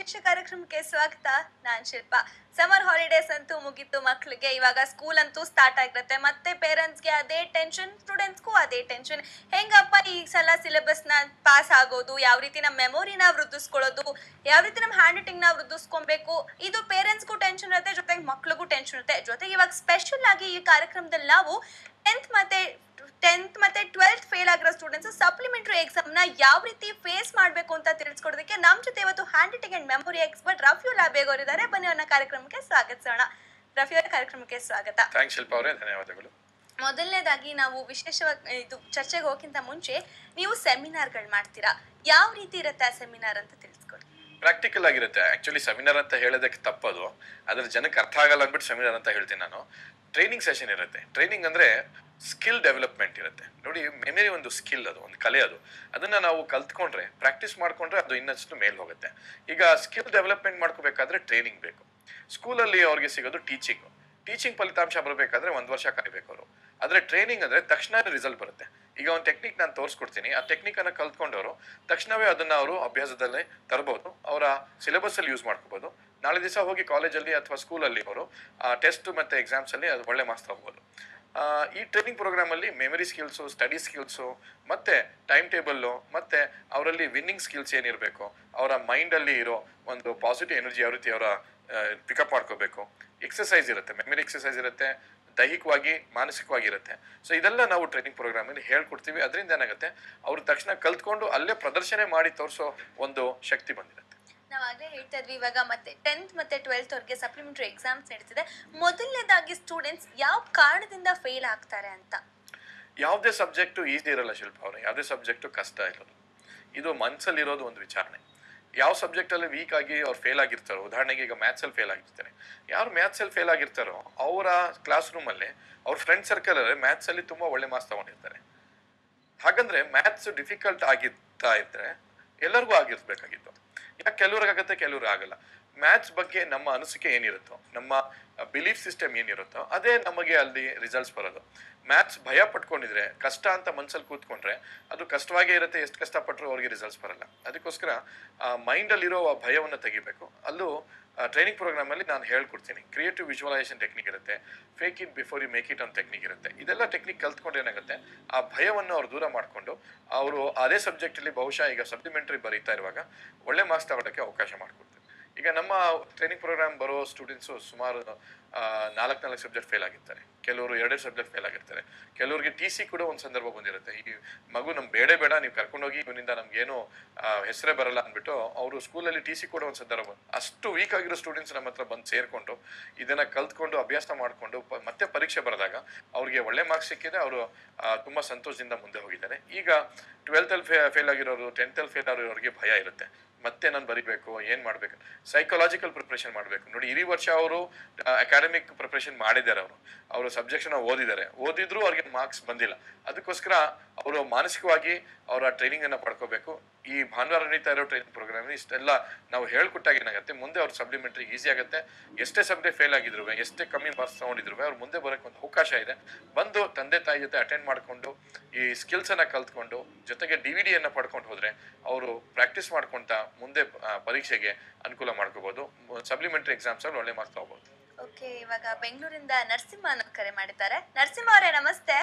ವಿಶೇಷ ಕಾರ್ಯಕ್ರಮಕ್ಕೆ ಸ್ವಾಗತ ನಾನ್ ಶಿಲ್ಪ ಸಮರ್ ಹಾಲಿಡೇಸ್ ಅಂತೂ ಮುಗೀತು ಮಕ್ಳಿಗೆ ಇವಾಗ ಸ್ಕೂಲ್ ಅಂತೂ ಸ್ಟಾರ್ಟ್ ಆಗಿರುತ್ತೆ ಮತ್ತೆ ಪೇರೆಂಟ್ಸ್ಗೆ ಅದೇ ಟೆನ್ಷನ್ ಸ್ಟೂಡೆಂಟ್ಸ್ಗೂ ಅದೇ ಟೆನ್ಷನ್ ಹೆಂಗಪ್ಪ ಈ ಸಲ ಸಿಲೆಬಸ್ನ ಪಾಸ್ ಆಗೋದು ಯಾವ ರೀತಿ ನಮ್ಮ ಮೆಮೊರಿನ ವೃದ್ಧಿಸ್ಕೊಳ್ಳೋದು ಯಾವ ರೀತಿ ನಮ್ಮ ಹ್ಯಾಂಡ್ ರೈಟಿಂಗ್ನ ವೃದ್ಧಿಸ್ಕೊಬೇಕು ಇದು ಪೇರೆಂಟ್ಸ್ಗೂ ಟೆನ್ಷನ್ ಇರುತ್ತೆ ಜೊತೆಗೆ ಮಕ್ಳಿಗೂ ಟೆನ್ಷನ್ ಇರುತ್ತೆ ಜೊತೆಗೆ ಇವಾಗ ಸ್ಪೆಷಲ್ ಆಗಿ ಈ ಕಾರ್ಯಕ್ರಮದಲ್ಲಿ ನಾವು ಟೆಂತ್ ಮತ್ತೆ ಟೆಂತ್ ಮತ್ತೆ ಟ್ವೆಲ್ತ್ ಫೇಲ್ ಆಗಿರೋ ಸ್ಟೂಡೆಂಟ್ಸ್ ಸಪ್ಲಿಮೆಂಟರಿ ಎಕ್ಸಾಮ್ನ ಯಾವ ರೀತಿ ಫೇಸ್ ಮಾಡಬೇಕು ಅಂತ ತಿಳಿಸ್ಕೊಡೋದಕ್ಕೆ ನಮ್ಮ ಜೊತೆ ಇವತ್ತು handwriting and memory expert Rafiul Abeg ಅವರಿದ್ದಾರೆ ಬನ್ನಿ ಅವ್ರನ್ನ ಕಾರ್ಯಕ್ರಮಕ್ಕೆ ಸ್ವಾಗತಿಸೋಣ ರಫಿ ಅವರ ಕಾರ್ಯಕ್ರಮಕ್ಕೆ ಸ್ವಾಗತ ಥ್ಯಾಂಕ್ಸ್ ಶಿಲ್ಪ ಅವರೇ ಧನ್ಯವಾದಗಳು ಮೊದಲನೇದಾಗಿ ನಾವು ವಿಶೇಷವಾಗಿ ಇದು ಚರ್ಚೆಗೆ ಹೋಗಿಂತ ಮುಂಚೆ ನೀವು ಸೆಮಿನಾರ್ಗಳು ಮಾಡ್ತೀರಾ ಯಾವ ರೀತಿ ಇರುತ್ತೆ ಆ ಸೆಮಿನಾರ್ ಅಂತ ತಿಳಿಸ್ಕೊಡಿ ಪ್ರಾಕ್ಟಿಕಲ್ ಆಗಿರುತ್ತೆ ಆಕ್ಚುಲಿ ಸೆಮಿನಾರ್ ಅಂತ ಹೇಳೋದಕ್ಕೆ ತಪ್ಪದು ಅದ್ರ ಜನಕ್ಕೆ ಅರ್ಥ ಆಗಲ್ಲ ಅಂದ್ಬಿಟ್ಟು ಸೆಮಿನಾರ್ ಅಂತ ಹೇಳ್ತೀನಿ ನಾನು ಟ್ರೈನಿಂಗ್ ಸೆಷನ್ ಇರುತ್ತೆ ಟ್ರೈನಿಂಗ್ ಅಂದ್ರೆ ಸ್ಕಿಲ್ ಡೆವಲಪ್ಮೆಂಟ್ ಇರುತ್ತೆ ನೋಡಿ ಮೆಮರಿ ಒಂದು ಸ್ಕಿಲ್ ಅದು ಒಂದು ಕಲೆ ಅದು ಅದನ್ನ ನಾವು ಕಲ್ತ್ಕೊಂಡ್ರೆ ಪ್ರಾಕ್ಟೀಸ್ ಮಾಡ್ಕೊಂಡ್ರೆ ಅದು ಇನ್ನಷ್ಟು ಮೇಲ್ ಹೋಗುತ್ತೆ ಈಗ ಸ್ಕಿಲ್ ಡೆವಲಪ್ಮೆಂಟ್ ಮಾಡ್ಕೋಬೇಕಾದ್ರೆ ಟ್ರೈನಿಂಗ್ ಬೇಕು ಸ್ಕೂಲಲ್ಲಿ ಅವ್ರಿಗೆ ಸಿಗೋದು ಟೀಚಿಂಗ್ ಟೀಚಿಂಗ್ ಫಲಿತಾಂಶ ಬರಬೇಕಾದ್ರೆ ಒಂದು ವರ್ಷ ಕಾಯ್ಬೇಕು ಅವರು ಆದ್ರೆ ಟ್ರೈನಿಂಗ್ ಅಂದ್ರೆ ತಕ್ಷಣ ರಿಸಲ್ಟ್ ಬರುತ್ತೆ ಈಗ ಒಂದು ಟೆಕ್ನಿಕ್ ನಾನು ತೋರಿಸ್ಕೊಡ್ತೀನಿ ಆ ಟೆಕ್ನಿಕ್ ಅನ್ನ ಕಲ್ತ್ಕೊಂಡವರು ತಕ್ಷಣವೇ ಅದನ್ನ ಅವರು ಅಭ್ಯಾಸದಲ್ಲೇ ತರಬಹುದು ಅವರ ಸಿಲೆಬಸ್ ಅಲ್ಲಿ ಯೂಸ್ ಮಾಡ್ಕೋಬಹುದು ನಾಳೆ ದಿವಸ ಹೋಗಿ ಕಾಲೇಜಲ್ಲಿ ಅಥವಾ ಸ್ಕೂಲಲ್ಲಿ ಅವರು ಟೆಸ್ಟ್ ಮತ್ತೆ ಎಕ್ಸಾಮ್ಸ್ ಅಲ್ಲಿ ಅದು ಒಳ್ಳೆ ಮಾರ್ಕ್ಸ್ ತಗೋಬಹುದು ಆ, ಈ ಟ್ರೈನಿಂಗ್ ಪ್ರೋಗ್ರಾಮ್ ಅಲ್ಲಿ ಮೆಮರಿ ಸ್ಕಿಲ್ಸು ಸ್ಟಡಿ ಸ್ಕಿಲ್ಸು ಮತ್ತೆ ಟೈಮ್ ಟೇಬಲ್ಲು ಮತ್ತೆ ಅವರಲ್ಲಿ ವಿನ್ನಿಂಗ್ ಸ್ಕಿಲ್ಸ್ ಏನಿರಬೇಕು ಅವರ ಮೈಂಡ್ ಅಲ್ಲಿ ಇರೋ ಒಂದು ಪಾಸಿಟಿವ್ ಎನರ್ಜಿ ಯಾವ ರೀತಿ ಅವರ ಪಿಕಪ್ ಮಾಡ್ಕೋಬೇಕು ಎಕ್ಸಸೈಸ್ ಇರುತ್ತೆ ಮೆಮರಿ ಎಕ್ಸಸೈಸ್ ಇರುತ್ತೆ ದೈಹಿಕವಾಗಿ ಮಾನಸಿಕವಾಗಿ ಇರುತ್ತೆ ಸೊ ಇದೆಲ್ಲ ನಾವು ಟ್ರೈನಿಂಗ್ ಪ್ರೋಗ್ರಾಮ್ ಅಲ್ಲಿ ಹೇಳ್ಕೊಡ್ತೀವಿ ಅದರಿಂದ ಏನಾಗುತ್ತೆ ಅವ್ರು ತಕ್ಷಣ ಕಲ್ತ್ಕೊಂಡು ಅಲ್ಲೇ ಪ್ರದರ್ಶನ ಮಾಡಿ ತೋರಿಸೋ ಒಂದು ಶಕ್ತಿ ಬಂದಿರುತ್ತೆ ನಾವು ಆಗಲೇ ಹೇಳ್ತಾ ಇದ್ವಿ ಇವಾಗ ಮತ್ತೆ ಟೆಂತ್ ಮತ್ತೆ ಟ್ವೆಲ್ತ್ ಅವ್ರಿಗೆ ಸಪ್ಲಿಮೆಂಟರಿ ಎಕ್ಸಾಮ್ಸ್ ನಡೀತಿದೆ ಮೊದಲನೇದಾಗಿ ಸ್ಟೂಡೆಂಟ್ಸ್ ಯಾವ ಕಾರಣದಿಂದ ಫೇಲ್ ಆಗ್ತಾರೆ ಅಂತ ಯಾವುದೇ ಸಬ್ಜೆಕ್ಟು ಈಸಿ ಇರಲ್ಲ ಶಿಲ್ಪ ಅವರು ಯಾವುದೇ ಸಬ್ಜೆಕ್ಟು ಕಷ್ಟ ಇರೋದು ಇದು ಮನ್ಸಲ್ಲಿರೋದು ಒಂದು ವಿಚಾರಣೆ ಯಾವ ಸಬ್ಜೆಕ್ಟಲ್ಲಿ ವೀಕ್ ಆಗಿ ಅವ್ರು ಫೇಲ್ ಆಗಿರ್ತಾರೋ ಉದಾಹರಣೆಗೆ ಈಗ ಮ್ಯಾಥ್ಸಲ್ಲಿ ಫೇಲ್ ಆಗಿರ್ತಾರೆ ಯಾರು ಮ್ಯಾಥ್ಸಲ್ಲಿ ಫೇಲ್ ಆಗಿರ್ತಾರೋ ಅವರ ಕ್ಲಾಸ್ ರೂಮಲ್ಲಿ ಅವ್ರ ಫ್ರೆಂಡ್ ಸರ್ಕಲಲ್ಲಿ ಮ್ಯಾಥ್ಸಲ್ಲಿ ತುಂಬ ಒಳ್ಳೆ ಮಾರ್ಕ್ಸ್ ತಗೊಂಡಿರ್ತಾರೆ ಹಾಗಂದ್ರೆ ಮ್ಯಾಥ್ಸ್ ಡಿಫಿಕಲ್ಟ್ ಆಗಿರ್ತಾ ಇದ್ರೆ ಎಲ್ಲರಿಗೂ ಆಗಿರ್ಬೇಕಾಗಿತ್ತು ಯಾಕೆ ಕೆಲವ್ರಿಗಾಗತ್ತೆ ಕೆಲವ್ರಿಗೆ ಆಗಲ್ಲ ಮ್ಯಾಥ್ಸ್ ಬಗ್ಗೆ ನಮ್ಮ ಅನಿಸಿಕೆ ಏನಿರುತ್ತೋ ನಮ್ಮ ಬಿಲೀಫ್ ಸಿಸ್ಟಮ್ ಏನಿರುತ್ತೋ ಅದೇ ನಮಗೆ ಅಲ್ಲಿ ರಿಸಲ್ಟ್ಸ್ ಬರೋದು ಮ್ಯಾಥ್ಸ್ ಭಯ ಪಟ್ಕೊಂಡಿದ್ರೆ ಕಷ್ಟ ಅಂತ ಮನ್ಸಲ್ಲಿ ಕೂತ್ಕೊಂಡ್ರೆ ಅದು ಕಷ್ಟವಾಗೇ ಇರುತ್ತೆ ಎಷ್ಟು ಕಷ್ಟಪಟ್ಟರು ಅವ್ರಿಗೆ ರಿಸಲ್ಟ್ಸ್ ಬರಲ್ಲ ಅದಕ್ಕೋಸ್ಕರ ಮೈಂಡಲ್ಲಿರೋ ಆ ಭಯವನ್ನು ತೆಗಿಬೇಕು ಅಲ್ಲೂ ಟ್ರೈನಿಂಗ್ ಪ್ರೋಗ್ರಾಮಲ್ಲಿ ನಾನು ಹೇಳ್ಕೊಡ್ತೀನಿ ಕ್ರಿಯೇಟಿವ್ ವಿಜುವಲೈಸೇಷನ್ ಟೆಕ್ನಿಕ್ ಇರುತ್ತೆ fake it before you make it ಅಂತ ಟೆಕ್ನಿಕ್ ಇರುತ್ತೆ ಇದೆಲ್ಲ ಟೆಕ್ನಿಕ್ ಕಲ್ತ್ಕೊಂಡ್ರೆ ಏನಾಗುತ್ತೆ ಆ ಭಯವನ್ನು ಅವ್ರು ದೂರ ಮಾಡಿಕೊಂಡು ಅವರು ಅದೇ ಸಬ್ಜೆಕ್ಟಲ್ಲಿ ಬಹುಶಃ ಈಗ ಸಪ್ಲಿಮೆಂಟರಿ ಬರೀತಾ ಇರುವಾಗ ಒಳ್ಳೆ ಮಾರ್ಕ್ಸ್ ತಗೊಳ್ಳೋಕ್ಕೆ ಅವಕಾಶ ಮಾಡಿಕೊಡ್ತೀವಿ ಈಗ ನಮ್ಮ ಟ್ರೈನಿಂಗ್ ಪ್ರೋಗ್ರಾಮ್ ಬರೋ ಸ್ಟೂಡೆಂಟ್ಸು ಸುಮಾರು ನಾಲ್ಕು ನಾಲ್ಕು ಸಬ್ಜೆಕ್ಟ್ ಫೇಲ್ ಆಗಿರ್ತಾರೆ ಕೆಲವರು ಎರಡೆರಡು ಸಬ್ಜೆಕ್ಟ್ ಫೇಲ್ ಆಗಿರ್ತಾರೆ ಕೆಲವರಿಗೆ ಟಿ ಸಿ ಕೂಡ ಒಂದು ಸಂದರ್ಭ ಬಂದಿರುತ್ತೆ ಈ ಮಗು ನಮ್ಗೆ ಬೇಡ ಬೇಡ ನೀವು ಕರ್ಕೊಂಡೋಗಿ ಇವನಿಂದ ನಮ್ಗೇನು ಹೆಸರೇ ಬರಲ್ಲ ಅಂದ್ಬಿಟ್ಟು ಅವರು ಸ್ಕೂಲಲ್ಲಿ ಟಿ ಸಿ ಕೂಡ ಒಂದು ಸಂದರ್ಭ ಬಂತು ಅಷ್ಟು ವೀಕ್ ಆಗಿರೋ ಸ್ಟೂಡೆಂಟ್ಸ್ ನಮ್ಮ ಹತ್ರ ಬಂದು ಸೇರ್ಕೊಂಡು ಇದನ್ನ ಕಲ್ತ್ಕೊಂಡು ಅಭ್ಯಾಸ ಮಾಡಿಕೊಂಡು ಮತ್ತೆ ಪರೀಕ್ಷೆ ಬರೆದಾಗ ಅವ್ರಿಗೆ ಒಳ್ಳೆ ಮಾರ್ಕ್ಸ್ ಸಿಕ್ಕಿದೆ ಅವರು ತುಂಬಾ ಸಂತೋಷದಿಂದ ಮುಂದೆ ಹೋಗಿದ್ದಾರೆ ಈಗ ಟ್ವೆಲ್ತಲ್ಲಿ ಫೇ ಫೇಲ್ ಆಗಿರೋರು ಟೆಂತಲ್ಲಿ ಫೇಲ್ ಆಗಿರೋರಿಗೆ ಭಯ ಇರುತ್ತೆ ಮತ್ತೆ ನಾನು ಬರಿಬೇಕು ಏನ್ ಮಾಡ್ಬೇಕು ಸೈಕಲಾಜಿಕಲ್ ಪ್ರಿಪ್ರೇಷನ್ ಮಾಡಬೇಕು ನೋಡಿ ಇಡೀ ವರ್ಷ ಅವರು ಅಕಾಡೆಮಿಕ್ ಪ್ರಿಪ್ರೇಷನ್ ಮಾಡಿದ್ದಾರೆ ಅವರು ಅವರು ಸಬ್ಜೆಕ್ಟ್ನ ಓದಿದ್ದಾರೆ ಓದಿದ್ರು ಅವ್ರಿಗೆ ಮಾರ್ಕ್ಸ್ ಬಂದಿಲ್ಲ ಅದಕ್ಕೋಸ್ಕರ ಅವರು ಮಾನಸಿಕವಾಗಿ ಅವರ ಟ್ರೈನಿಂಗ್ ಅನ್ನ ಪಡ್ಕೋಬೇಕು ಈ ಭಾನುವಾರ ನಡೀತಾ ಇರೋ ಟ್ರೈನಿಂಗ್ ಪ್ರೋಗ್ರಾಮ್ ಇಷ್ಟೆಲ್ಲ ನಾವು ಹೇಳ್ಕೊಟ್ಟಾಗ ಏನಾಗುತ್ತೆ ಮುಂದೆ ಅವ್ರ ಸಪ್ಲಿಮೆಂಟ್ರಿ ಈಸಿ ಆಗುತ್ತೆ ಎಷ್ಟೇ ಸಬ್ಜೆಕ್ಟ್ ಫೇಲ್ ಆಗಿದ್ರು ಎಷ್ಟೇ ಕಮ್ಮಿ ಮಾರ್ಕ್ಸ್ ತಗೊಂಡಿದ್ರು ಅವ್ರು ಮುಂದೆ ಬರೋಕ್ಕೆ ಒಂದು ಅವಕಾಶ ಇದೆ ಬಂದು ತಂದೆ ತಾಯಿ ಜೊತೆ ಅಟೆಂಡ್ ಮಾಡಿಕೊಂಡು ಈ ಸ್ಕಿಲ್ಸ್ ಅನ್ನ ಕಲ್ತ್ಕೊಂಡು ಜೊತೆಗೆ ಡಿ ವಿ ಡಿಯನ್ನು ಪಡ್ಕೊಂಡು ಹೋದ್ರೆ ಅವರು ಪ್ರಾಕ್ಟೀಸ್ ಮಾಡ್ಕೊಂತ ಮುಂದೆ ಆ, ಪರೀಕ್ಷೆಗೆ ಅನುಕೂಲ ಮಾಡ್ಕೋಬಹುದು ಸಪ್ಲಿಮೆಂಟರಿ ಎಕ್ಸಾಮ್ಸ್ ಅಲ್ಲಿ ಒಳ್ಳೆ ಮಾರ್ಕ್ಸ್ ತಗೋಬಹುದು ಓಕೆ ಇವಾಗ ಬೆಂಗಳೂರಿಂದ ನರಸಿಂಹ ಅನ್ನೋ ಕರೆ ಮಾಡಿದ್ದಾರೆ ನರಸಿಂಹ ಅವರೇ ನಮಸ್ತೆ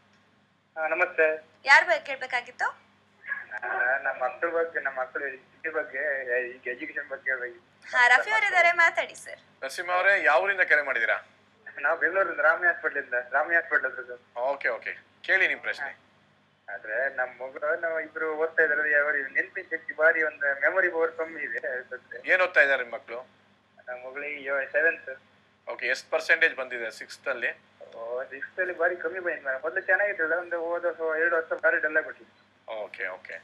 ಹಾ, ನಮಸ್ತೆ ಯಾರ ಬಗ್ಗೆ ಕೇಳ್ಬೇಕಾಗಿತ್ತು ಆ, ನಮ್ಮ ಮಕ್ಕಳ ಬಗ್ಗೆ ನಮ್ಮ ಮಕ್ಕಳ ವಿದ್ಯೆ ಬಗ್ಗೆ ಈಗ ಎಜುಕೇಶನ್ ಬಗ್ಗೆ ಹಾ ರಫಿ ಅವರಿದ್ದಾರೆ ಮಾತಾಡಿ ಸರ್ ನರಸಿಂಹ ಅವರೇ ಯಾವ ಊರಿಂದ ಕರೆ ಮಾಡಿದ್ದೀರಾ ನಾವು ಬೆಂಗಳೂರಿಂದ ರಾಮಿ ಹಾಸ್ಪಿಟಲ್ ಇಂದ ರಾಮಿ ಹಾಸ್ಪಿಟಲ್ ಹತ್ರ ಸರ್ ಓಕೆ ಓಕೆ ಕೇಳಿ ನಿಮ್ ಪ್ರಶ್ನೆ ಆದ್ರೆ ನಮ್ಮ ಮಗು ನಾವು ಇಬ್ರು ಓದ್ತಾ ಇದ್ದಾರೆ ಅವ್ರ ನೆನಪಿನ ಶಕ್ತಿ ಬಾರಿ ಒಂದು ಮೆಮೊರಿ ಪವರ್ ಕಮ್ಮಿ ಇದೆ ಅನ್ಸುತ್ತೆ. ಏನ್ ಓದ್ತಾ ಇದ್ದಾರೆ ನಿಮ್ಮ ಮಕ್ಕಳು ನಮ್ಮ ಮಗಳಿಗೆ ಸೆವೆಂತ್ ಓಕೆ ಎಷ್ಟು ಪರ್ಸೆಂಟೇಜ್ ಬಂದಿದೆ ಸಿಕ್ಸ್ತ್ ಅಲ್ಲಿ ಸಿಕ್ಸ್ತ್ ಅಲ್ಲಿ ಬಾರಿ ಕಮ್ಮಿ ಬಂದಿದೆ ಮೇಡಮ್ ಮೊದಲು ಚೆನ್ನಾಗಿತ್ತಲ್ಲ ಒಂದು ಹೋದ ವರ್ಷ ಎರಡು ವರ್ಷ ಬಾರಿ ಡಲ್ಲ ಕೊಟ್ಟಿದ್ದು ಓಕೆ ಓಕೆ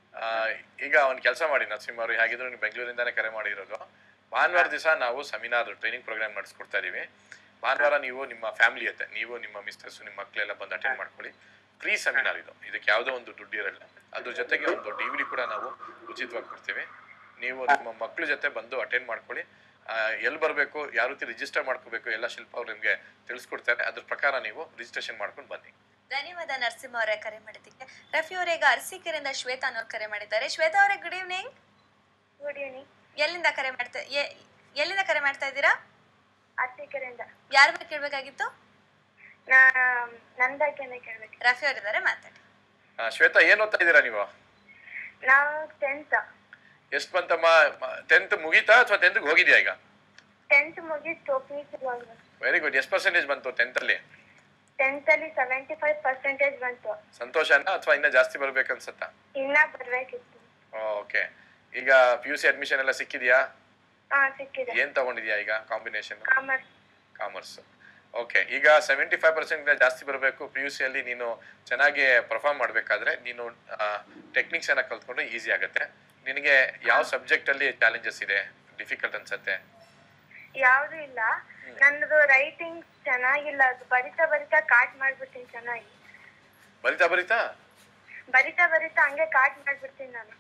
ಈಗ ಒಂದು ಕೆಲಸ ಮಾಡಿ ನರಸಿಂಹ ಅವರು ಹೇಗಿದ್ರು ನೀವು ಬೆಂಗಳೂರಿಂದಾನೇ ಕರೆ ಮಾಡಿರೋದು ಭಾನುವಾರ ದಿವಸ ನಾವು ಸೆಮಿನಾರ್ ಟ್ರೈನಿಂಗ್ ಪ್ರೋಗ್ರಾಮ್ ನಡೆಸ್ಕೊಡ್ತಾ ಇದೀವಿ ಭಾನುವಾರ ನೀವು ನಿಮ್ಮ ಫ್ಯಾಮಿಲಿ ಜೊತೆ ನೀವು ನಿಮ್ಮ ಮಿಸ್ಟರ್ಸ್ ನಿಮ್ಮ ಮಕ್ಕಳೆಲ್ಲ ಬಂದು ಅಟೆಂಡ್ ಮಾಡ್ಕೊಳ್ಳಿ ಫ್ರೀ ಸೆಮಿನಾರ್ ಇದು ಇದಕ್ಕೆ ಯಾವುದೋ ಒಂದು ದುಡ್ಡು ಇರಲ್ಲ ಅದ್ರ ಜೊತೆಗೆ ಒಂದು ಡಿ ಡಿ ಕೂಡ ನಾವು ಉಚಿತವಾಗಿ ಕೊಡ್ತೀವಿ ನೀವು ನಿಮ್ಮ ಮಕ್ಕಳ ಜೊತೆ ಬಂದು ಅಟೆಂಡ್ ಮಾಡ್ಕೊಳ್ಳಿ ಎಲ್ಲಿ ಬರಬೇಕು ಯಾವ ರೀತಿ ರಿಜಿಸ್ಟರ್ ಮಾಡ್ಕೋಬೇಕು ಎಲ್ಲ ಶಿಲ್ಪ ಅವ್ರು ನಿಮಗೆ ತಿಳಿಸ್ಕೊಡ್ತಾರೆ ಅದ್ರ ಪ್ರಕಾರ ನೀವು ರಿಜಿಸ್ಟ್ರೇಷನ್ ಮಾಡ್ಕೊಂಡು ಬನ್ನಿ ಧನ್ಯವಾದ ನರಸಿಂಹ ಅವರೇ ಕರೆ ಮಾಡಿದ್ದಕ್ಕೆ ರಫಿ ಅವರೇ ಈಗ ಅರಸೀಕೆರೆಯಿಂದ ಶ್ವೇತಾ ಅನ್ನೋರು ಕರೆ ಮಾಡಿದ್ದಾರೆ ಶ್ವೇತಾ ಅವರೇ ಗುಡ್ ಈವ್ನಿಂಗ್ ಗುಡ್ ಈವ್ನಿಂಗ್ ಎಲ್ಲಿಂದ ಕರೆ ಮಾಡ್ತಾ ಎ- ಎಲ್ಲಿಂದ ಕರೆ ಮಾಡ್ತಾ ಇದ್ದೀರಾ ಅತ್ತಿಕೆರೆಯಿಂದ ಯಾರ ಬಗ್ಗೆ ಕೇಳಬೇಕಾಗಿತ್ತು ನಾ ನನ್ನ ಬಗ್ಗೆನೇ ಕೇಳ್ಬೇಕು ರಫಿ ಅವರಿದ್ದಾರೆ ಮಾತಾಡಿ ಆ, ಶ್ವೇತಾ ಏನ್ ಓದ್ತಾ ಇದ್ದೀರಾ ನೀವು ನಾವು ಟೆಂತ್ ಎಷ್ಟು ಬಂತಮ್ಮ ಟೆಂತ್ ಮುಗೀತಾ ಅಥವಾ ಟೆಂತ್ಗೆ ಹೋಗಿದ್ಯಾ ಈಗ ಟೆಂತ್ ಮುಗೀತು ಪಿ ವೆರಿ ಗುಡ್ ಎಷ್ಟು ಪರ್ಸೆಂಟೇಜ್ ಬಂತು ಟೆಂತ್ ಅಲ್ಲಿ ಟೆಂತ್ ಅಲ್ಲಿ ಸೆವೆಂಟಿ ಫೈವ್ ಪರ್ಸೆಂಟೇಜ್ ಬಂತು ಸಂತೋಷನಾ ಅಥವಾ ಇನ್ನ ಜಾಸ್ತಿ ಬರ್ಬೇಕನ್ಸತ್ತಾ ಇನ್ನ ಬರ್ಬೇಕಿತ್ತು ಓಕೆ ಈಗ ಪಿ ಯು ಸಿ ಅಡ್ಮಿಷನ್ ಎಲ್ಲ ಸಿಕ್ಕಿದ್ಯಾ ಹಾ ಸಿಕ್ಕಿದೆ ಏನ್ ತಗೊಂಡಿದ್ಯಾ ಈಗ ಕಾಂಬಿನೇಷನ್ ಕಾಮರ್ಸ್ ಕಾಮರ್ಸ್ ಓಕೆ ಈಗ ಸೆವೆಂಟಿ ಫೈವ್ ಪರ್ಸೆಂಟ್ ಜಾಸ್ತಿ ಬರಬೇಕು ಪಿ ಯು ಸಿಯಲ್ಲಿ ನೀನು ಚೆನ್ನಾಗಿ ಪರ್ಫಾರ್ಮ್ ಮಾಡಬೇಕಾದ್ರೆ ನೀನು ಟೆಕ್ನಿಕ್ಸ್ ಅನ್ನ ಕಲ್ತ್ಕೊಂಡ್ರೆ ಈಸಿ ಆಗುತ್ತೆ ನಿನಗೆ ಯಾವ ಸಬ್ಜೆಕ್ಟ್ ಅಲ್ಲಿ ಚಾಲೆಂಜಸ್ ಇದೆ ಡಿಫಿಕಲ್ಟ್ ಅನ್ಸತ್ತೆ ಯಾವ್ದು ಇಲ್ಲ ನನ್ನದು ರೈಟಿಂಗ್ ಚೆನ್ನಾಗಿಲ್ಲ ಅದು ಬರಿತಾ ಬರಿತಾ ಕಾಟ್ ಮಾಡ್ಬಿಡ್ತೀನಿ ಚೆನ್ನಾಗಿ ಬರಿತಾ ಬರಿತಾ ಬರಿತಾ ಬರಿತಾ ಹಂಗೆ ಕಾಟ್ ಮಾಡ್ಬಿಡ್ತೀನಿ ನಾನು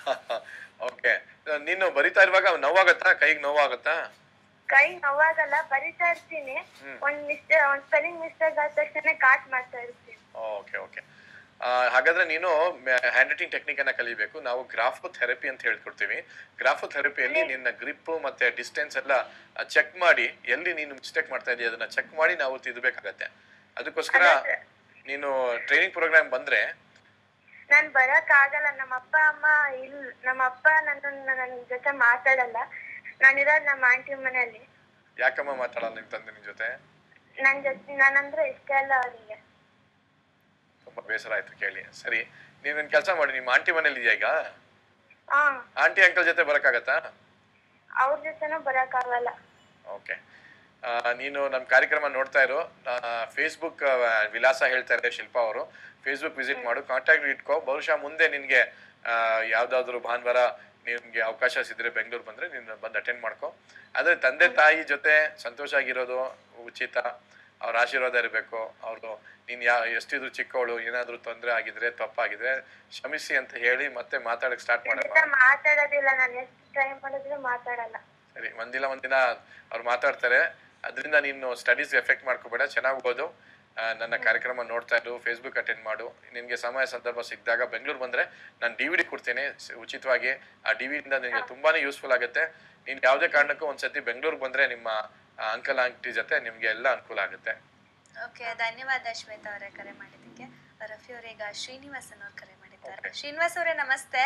ಓಕೆ ನೀನು ಬರಿತಾ ಇರುವಾಗ ನೋವಾಗತ್ತಾ ಕೈಗೆ ನೋವಾಗತ್ತಾ ಕೈ ನೋವಾಗಲ್ಲ ಬರಿತಾ ಇರ್ತೀನಿ ಒಂದ್ ಮಿಸ್ಟೇ ಒಂದ್ ಸ್ಪೆಲ್ಲಿಂಗ್ ಮಿಸ್ಟೇಕ್ ಆದ ತಕ್ಷಣ ಕಾಟ್ ಮಾಡ್ತಾ ಇರ್ತೀನಿ ಓಕೆ ಓಕೆ ಹಾಗಾದ್ರೆ ನೀನು ಹ್ಯಾಂಡ್ ರೈಟಿಂಗ್ ಟೆಕ್ನಿಕ್ ಅನ್ನ ಕಲಿಬೇಕು ನಾವು ಗ್ರಾಫೋ ಥೆರಪಿ ಅಂತ ಹೇಳ್ಕೊಡ್ತೀವಿ ಗ್ರಾಫೋ ಥೆರಪಿಯಲ್ಲಿ ನಿನ್ನ ಗ್ರಿಪ್ ಮತ್ತೆ ಡಿಸ್ಟೆನ್ಸ್ ಎಲ್ಲ ಚೆಕ್ ಮಾಡಿ ಎಲ್ಲಿ ನೀನು ಮಿಸ್ಟೇಕ್ ಮಾಡ್ತಾ ಇದೀಯ ಅದನ್ನ ಚೆಕ್ ಮಾಡಿ ನಾವು ತಿದ್ದಬೇಕಾಗತ್ತೆ ಅದಕ್ಕೋಸ್ಕರ ನೀನು ಟ್ರೈನಿಂಗ್ ಪ್ರೋಗ್ರಾಮ್ ಬಂದ್ರೆ ನಾನ್ ಬರಕ್ ಆಗಲ್ಲ ನಮ್ಮ ಅಪ್ಪ ಅಮ್ಮ ಇಲ್ ನಮ್ಮ ಅಪ್ಪ ನನ್ನ ನನ್ನ ಜೊತೆ ಮಾತಾಡಲ್ಲ ನಾನಿರೋದ್ ನಮ್ಮ ಆಂಟಿ ಮನೆಯಲ್ಲಿ ಯಾಕಮ್ಮ ಮಾತಾಡಲ್ಲ ನಿಮ್ ತಂದೆ ನಿನ್ ಜೊತೆ ನನ್ ಜೊತೆ ನಾನಂದ್ರೆ ಇಷ್ಟ ಇಲ್ಲ ಅವರಿಗೆ ತುಂಬಾ ಬೇಸರ ಆಯ್ತು ಕೇಳಿ ಸರಿ ನೀನ್ ಕೆಲಸ ಮಾಡಿ ನಿಮ್ಮ ಆಂಟಿ ಮನೇಲಿ ಇದೆಯಾ ಈಗ ಹಾ ಆಂಟಿ ಅಂಕಲ್ ಜೊತೆ ಬರಕ್ಕಾಗತ್ತಾ ಅವ್ರ ಜೊತೆನೂ ಬರಕ್ ಆಗಲ್ಲ ಓಕೆ ನೀನು ನಮ್ಮ ಕಾರ್ಯಕ್ರಮ ನೋಡ್ತಾ ಇರೋ ಫೇಸ್ಬುಕ್ ವಿಳಾಸ ಹೇಳ್ತಾ ಇದ್ದಾರೆ ಶಿಲ್ಪಾ ಅವರು ಫೇಸ್ಬುಕ್ ವಿಸಿಟ್ ಮಾಡು ಕಾಂಟ್ಯಾಕ್ಟ್ ಇಟ್ಕೋ ಬಹುಶಃ ಮುಂದೆ ನಿನಗೆ ಯಾವ್ದಾದ್ರು ಭಾನುವಾರ ನಿನ್ಗೆ ಅವಕಾಶ ಸಿದ್ರೆ ಬೆಂಗಳೂರು ಬಂದ್ರೆ ನೀನು ಬಂದು ಅಟೆಂಡ್ ಮಾಡ್ಕೋ ಆದ್ರೆ ತಂದೆ ತಾಯಿ ಜೊತೆ ಸಂತೋಷ ಆಗಿರೋದು ಉಚಿತ ಅವ್ರ ಆಶೀರ್ವಾದ ಇರಬೇಕು ಅವರು ನೀನ್ ಯಾ ಎಷ್ಟಿದ್ರು ಚಿಕ್ಕವಳು ಏನಾದ್ರು ತೊಂದರೆ ಆಗಿದ್ರೆ ತಪ್ಪಾಗಿದ್ರೆ ಕ್ಷಮಿಸಿ ಅಂತ ಹೇಳಿ ಮತ್ತೆ ಮಾತಾಡಕ್ ಸ್ಟಾರ್ಟ್ ಮಾಡಮ್ಮ ಇಲ್ಲ ಮಾತಾಡೋದಿಲ್ಲ ನಾನು ಎಷ್ಟು ಟ್ರೈ ಮಾಡಿದ್ರು ಮಾತಾಡಲ್ಲ ಸರಿ ಒಂದಿಲ್ಲ ಒಂದಿನ ಅವ್ರು ಮಾತಾಡ್ತಾರೆ ಅದರಿಂದ ನೀನು ಸ್ಟಡೀಸ್ ಎಫೆಕ್ಟ್ ಮಾಡ್ಕೋಬೇಡ ಚೆನ್ನಾಗಿ ಓದು ಆ, ನನ್ನ ಕಾರ್ಯಕ್ರಮ ನೋಡ್ತಾ ಇರು ಫೇಸ್ಬುಕ್ ಅಟೆಂಡ್ ಮಾಡು ನಿನಗೆ ಸಮಯ ಸಂದರ್ಭ ಸಿಕ್ಕಿದಾಗ ಬೆಂಗಳೂರು ಬಂದ್ರೆ ನಾನು ಡಿ ವಿ ಡಿ ಕೊಡ್ತೀನಿ ಸ- ಉಚಿತವಾಗಿ ಆ ಡಿ ವಿಡಿಂದ ನಿನಗೆ ತುಂಬಾನೇ ಯೂಸ್ಫುಲ್ ಆಗುತ್ತೆ ನೀನು ಯಾವುದೇ ಕಾರಣಕ್ಕೂ ಒಂದ್ಸತಿ ಬೆಂಗಳೂರು ಬಂದ್ರೆ ನಿಮ್ಮ ಅಂಕಲ್ ಆಂಟಿ ಜೊತೆ ನಿಮ್ಗೆ ಎಲ್ಲ ಅನುಕೂಲ ಆಗುತ್ತೆ ಓಕೆ ಧನ್ಯವಾದ ಶ್ವೇತಾ ಅವರೇ ಕರೆ ಮಾಡಿದ್ದಕ್ಕೆ ರಫಿ ಅವರೇ ಈಗ ಶ್ರೀನಿವಾಸನ್ ಅವ್ರು ಕರೆ ಮಾಡಿದ್ದಾರೆ Okay. ಶ್ರೀನಿವಾಸ್ ಅವರೇ ನಮಸ್ತೆ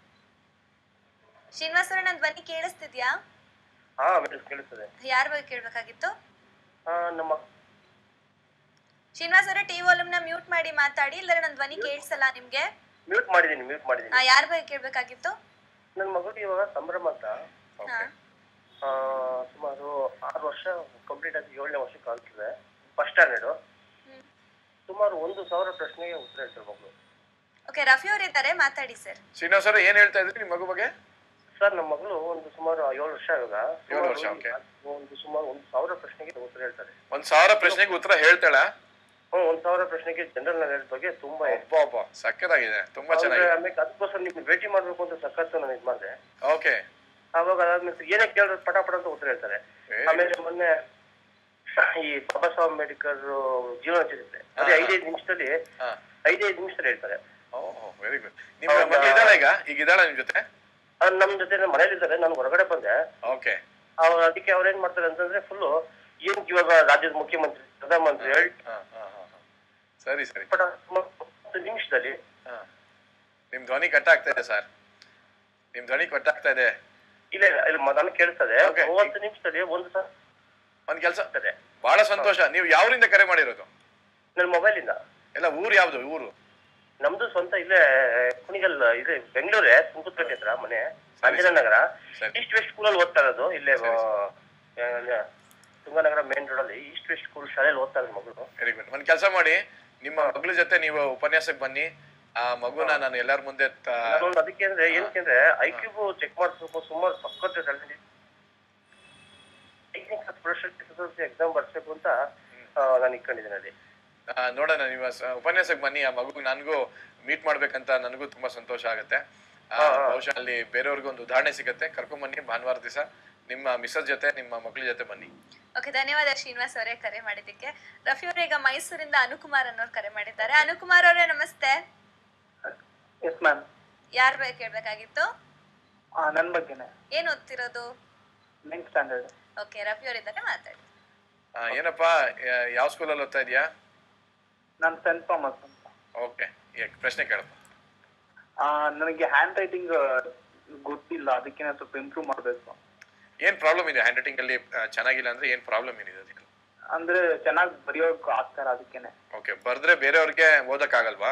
ಶ್ರೀನಿವಾಸ್ ಅವರೇ ನನ್ನ ಧ್ವನಿ ಕೇಳಿಸ್ತಿದ್ಯಾ ಹಾ ಮೇಡಮ್ ಕೇಳಿಸ್ತದೆ ಯಾರ ಬಗ್ಗೆ ಕೇಳಬೇಕಾಗಿತ್ತು ಆ, ನಮ್ಮ ಶ್ರೀನಿವಾಸ್ ಅವರೇ ಟಿ ವಾಲ್ಯೂಮ್ನ ಮ್ಯೂಟ್ ಮಾಡಿ ಮಾತಾಡಿ ಇಲ್ಲದ್ರೆ ನನ್ನ ಧ್ವನಿ ಕೇಳಿಸಲ್ಲ ನಿಮ್ಗೆ ಮ್ಯೂಟ್ ಮಾಡಿದ್ದೀನಿ ಮ್ಯೂಟ್ ಮಾಡಿದ್ದೀನಿ ಯಾರ ಬಗ್ಗೆ ಕೇಳಬೇಕಾಗಿತ್ತು ನನ್ನ ಮಗಳು ಇವಾಗ ಸಂಭ್ರಮ ಅಂತ ಹಾ ಆ, ಸುಮಾರು ಆರು ವರ್ಷ ಕಂಪ್ಲೀಟ್ ಆಗಿ ಏಳನೇ ವರ್ಷಕ್ಕೆ ಆಗ್ತದೆ ಫಸ್ಟ್ ಸ್ಟ್ಯಾಂಡರ್ಡು ಹ್ಮ್. ಸುಮಾರು ಒಂದು ಸಾವಿರ ಪ್ರಶ್ನೆಗೆ ಉತ್ತರ ಹೇಳ್ತಾರೆ ಮಗಳು ಓಕೆ ರಫಿ ಅವ್ರು ಇದ್ದಾರೆ ಮಾತಾಡಿ ಸರ್ ಶ್ರೀನಿವಾಸ್ ಅವ್ರೆ ಏನ್ ಹೇಳ್ತಾ ಇದ್ರಿ ನಿಮ್ಮ ಮಗು ಬಗ್ಗೆ ಸರ್ ನಮ್ಮ ಮಗಳು ಒಂದು ಸುಮಾರು ಏಳು ವರ್ಷ ಇವಾಗ ಏಳು ವರ್ಷ, okay. ಒಂದು ಸುಮಾರು ಒಂದು ಸಾವಿರ ಪ್ರಶ್ನೆಗೆ ಉತ್ತರ ಹೇಳ್ತಾರೆ ಒಂದ್ ಸಾವಿರ ಪ್ರಶ್ನೆಗೆ ಉತ್ತರ ಹೇಳ್ತಾಳ ಹ್ಮ್ ಒಂದ್ ಸಾವಿರ ಪ್ರಶ್ನೆಗೆ ಜನರಲ್ ನಾಲೆಡ್ಜ್ ಬಗ್ಗೆ ತುಂಬಾ ಇದೆ. ಒಬ್ಬ ಒಬ್ಬ ಸಕ್ಕತ್ತಾಗಿದೆ ತುಂಬಾ ಅವ್ರಿಗೆ ಚೆನ್ನಾಗಿದೆ ಆಮೇಲೆ ಅದಕ್ಕೋಸ್ಕರ ನಿಮ್ಗೆ ಭೇಟಿ ಮಾಡ್ಬೇಕು ಅಂತ ಸಖತ್ತು ನಾನು ಇದ್ ಮಾಡಿದೆ ಓಕೆ ಅವಾಗ ಅದಾದ್ಮೇಲೆ ಏನೇ ಕೇಳಿದ್ರೆ ಪಟ ಪಟ ಅಂತ ಉತ್ತರ ಹೇಳ್ತಾರೆ Very ಆಮೇಲೆ ಮೊನ್ನೆ ಈ ಬಾಬಾ ಸಾಹೇಬ್ ಅಂಬೇಡ್ಕರ್ ಜೀವನ ಚರಿತ್ರೆ ಅದೇ ಹಾ, ಹಾ. ಐದೈದು ನಿಮಿಷದಲ್ಲಿ ಹಾ ಐದೈದು ನಿಮಿಷದಲ್ಲಿ ಹೇಳ್ತಾರೆ ಓಹ್ ವೆರಿ ಗುಡ್ ನಿಮ್ಮ ಹೌದಾ? ಮಗಳು ಇದ್ದಾಳ ಈಗ ಈಗ ಇದ್ದಾಳ ನಿಮ್ ಜೊತೆ ಅವ್ರು ನಮ್ ಜೊತೆ ಮನೇಲಿ ಇದ್ದಾರೆ ನಾನು ಹೊರಗಡೆ ಬಂದೆ ಓಕೆ ಅವ್ರು ಅದಕ್ಕೆ ಅವ್ರು ಏನ್ ಮಾಡ್ತಾರೆ ಅಂತಂದ್ರೆ ಫುಲ್ ಏನ್ ಇವಾಗ ರಾಜ್ಯದ ಮುಖ್ಯಮಂತ್ರಿ ಪ್ರಧಾನಮಂತ್ರಿ ಹೇಳಿ ಹಾ ಹಾ ಹಾ ಹಾ. ಸರಿ ಸರಿ ಪಟ ಹತ್ತು ನಿಮಿಷದಲ್ಲಿ ಹಾ ನಿಮ್ ಧ್ವನಿ ಕಟ್ ಆಗ್ತಾ ಇದೆ ಸರ್ ನಿಮ್ ಧ್ವನಿ ಕಟ್ ಆಗ್ತಾ ಇದೆ ಇಲ್ಲ ಇಲ್ಲ ಇಲ್ಲಿ ನಾನು ಕೇಳಿಸ್ತದೆ Okay. ಮೂವತ್ತು ನಿಮಿಷದಲ್ಲಿ ಒಂದು ಸಲ ಒಂದ್ ಕೆಲ್ಸ ಆಗ್ತದೆ ಬಹಳ ಸಂತೋಷ ನೀವು ಯಾವ್ರಿಂದ ಕರೆ ಮಾಡಿರೋದು ನನ್ನ ಮೊಬೈಲ್ ಇಂದ ಎಲ್ಲ ಊರು ಯಾವ್ದು ಊರು ನಮ್ದು ಸ್ವಂತ ಇಲ್ಲೇ ಕುಣಿಗಲ್ ಇದೆ ಬೆಂಗಳೂರೇ ಸುಂಕುತ್ಕಟ್ಟೆ ಹತ್ರ ಮನೆ ಅಂಜನ ನಗರ ಸರಿ. ಈಸ್ಟ್ ವೆಸ್ಟ್ ಸ್ಕೂಲಲ್ಲಿ ಓದ್ತಾ ಇರೋದು ಇಲ್ಲೇ ಸರಿ, ಆ, ತುಂಗನಗರ ಮೇನ್ ರೋಡ್ ಅಲ್ಲಿ ಈಸ್ಟ್ ವೆಸ್ಟ್ ಸ್ಕೂಲ್ ಶಾಲೆಯಲ್ಲಿ ಓದ್ತಾ ಇರೋದು ಮಗಳು ವೆರಿ ಗುಡ್ ಒಂದ್ ಕೆಲಸ ಮಾಡಿ ನಿಮ್ಮ ಮಗಳ ಜೊತೆ ನೀವು ಉಪನ್ಯಾಸಕ್ಕೆ ಬನ್ನಿ ಆ ಮಗುನ ನಾನು ಎಲ್ಲರ ಮುಂದೆ ತ- ನಾನು ಅದಕ್ಕೆ ಅಂದ್ರೆ ಏನಕ್ಕೆ ಅಂದ್ರೆ ಐ ಕ್ಯೂಬ್ ಚೆಕ್ ಮಾಡಿಸ್ಬೇಕು ಸುಮಾರು ಸಖತ್ ಟ್ಯಾಲೆಂಟ್ ಎಕ್ಸಾಮ್ ಬರ್ಸ್ಬೇಕು ಅಂತ ಆ, ನಾನು ಇಟ್ಕೊಂಡಿದ್ದೀನಿ ಅಲ್ಲಿ ಆ, ನೋಡೋಣ ನೀವು ಸ- ಉಪನ್ಯಾಸಕ್ಕೆ ಬನ್ನಿ ಆ ಮಗು ನನಗೂ ಮೀಟ್ ಮಾಡ್ಬೇಕಂತ ನನಗೂ ತುಂಬಾ ಸಂತೋಷ ಆಗುತ್ತೆ ಆ, ಹಾ, ಹಾ. ಬಹುಶಃ ಅಲ್ಲಿ ಬೇರೆಯವ್ರಿಗೂ ಒಂದು ಉದಾಹರಣೆ ಸಿಗುತ್ತೆ ಕರ್ಕೊಂಡ್ ಬನ್ನಿ ಭಾನುವಾರ ದಿವಸ ನಿಮ್ಮ ಮಿಸಸ್ ಜೊತೆ ನಿಮ್ಮ ಮಗಳ ಜೊತೆ ಬನ್ನಿ ಓಕೆ ಧನ್ಯವಾದ ಶ್ರೀನಿವಾಸ್ ಅವರೇ ಕರೆ ಮಾಡಿದ್ದಕ್ಕೆ ರಫಿ ಅವರೇ ಈಗ ಮೈಸೂರಿಂದ ಅನುಕುಮಾರ್ ಅನ್ನೋರು ಕರೆ ಮಾಡಿದ್ದಾರೆ ಅನುಕುಮಾರ್ ಅವರೇ ನಮಸ್ತೆ ಎಸ್ ಮ್ಯಾಮ್ ಯಾರ ಬಗ್ಗೆ ಕೇಳಬೇಕಾಗಿತ್ತು ನನ್ನ ಬಗ್ಗೆನೆ ಏನ್ ಓದ್ತಿರೋದು ನೈನ್ತ್ ಸ್ಟ್ಯಾಂಡರ್ಡ್ ಓಕೆ ರಫಿ ಅವರಿದ್ದಾರೆ ಮಾತಾಡಿ ಆ, ಏನಪ್ಪ ಯಾ- ಯಾವ ಸ್ಕೂಲಲ್ಲಿ ಓದ್ತಾ ಇದೆಯಾ ನಾನು ಸೆಂಟ್ ಥಾಮಸ್ ಅಂತ ಓಕೆ ಪ್ರಶ್ನೆ ಕೇಳಪ್ಪ ಆ, ನನಗೆ ಹ್ಯಾಂಡ್ ರೈಟಿಂಗ್ ಗೊತ್ತಿಲ್ಲ ಅದಕ್ಕೆ ನಾನು ಸ್ವಲ್ಪ ಇಂಪ್ರೂವ್ ಮಾಡಬೇಕು ಏನ್ ಪ್ರಾಬ್ಲಮ್ ಇದೆ ಹ್ಯಾಂಡ್ ರೈಟಿಂಗ್ ಅಲ್ಲಿ ಆ, ಚೆನ್ನಾಗಿಲ್ಲ ಅಂದ್ರೆ ಏನ್ ಪ್ರಾಬ್ಲಮ್ ಏನಿದೆ ಅದಕ್ಕೆ ಅಂದ್ರೆ ಚೆನ್ನಾಗಿ ಬರೆಯೋಕ್ ಆಗ್ತಾರ ಅದಕ್ಕೇನೆ ಓಕೆ ಬರ್ದ್ರೆ ಬೇರೆಯವ್ರಿಗೆ ಓದಕ್ಕಾಗಲ್ವಾ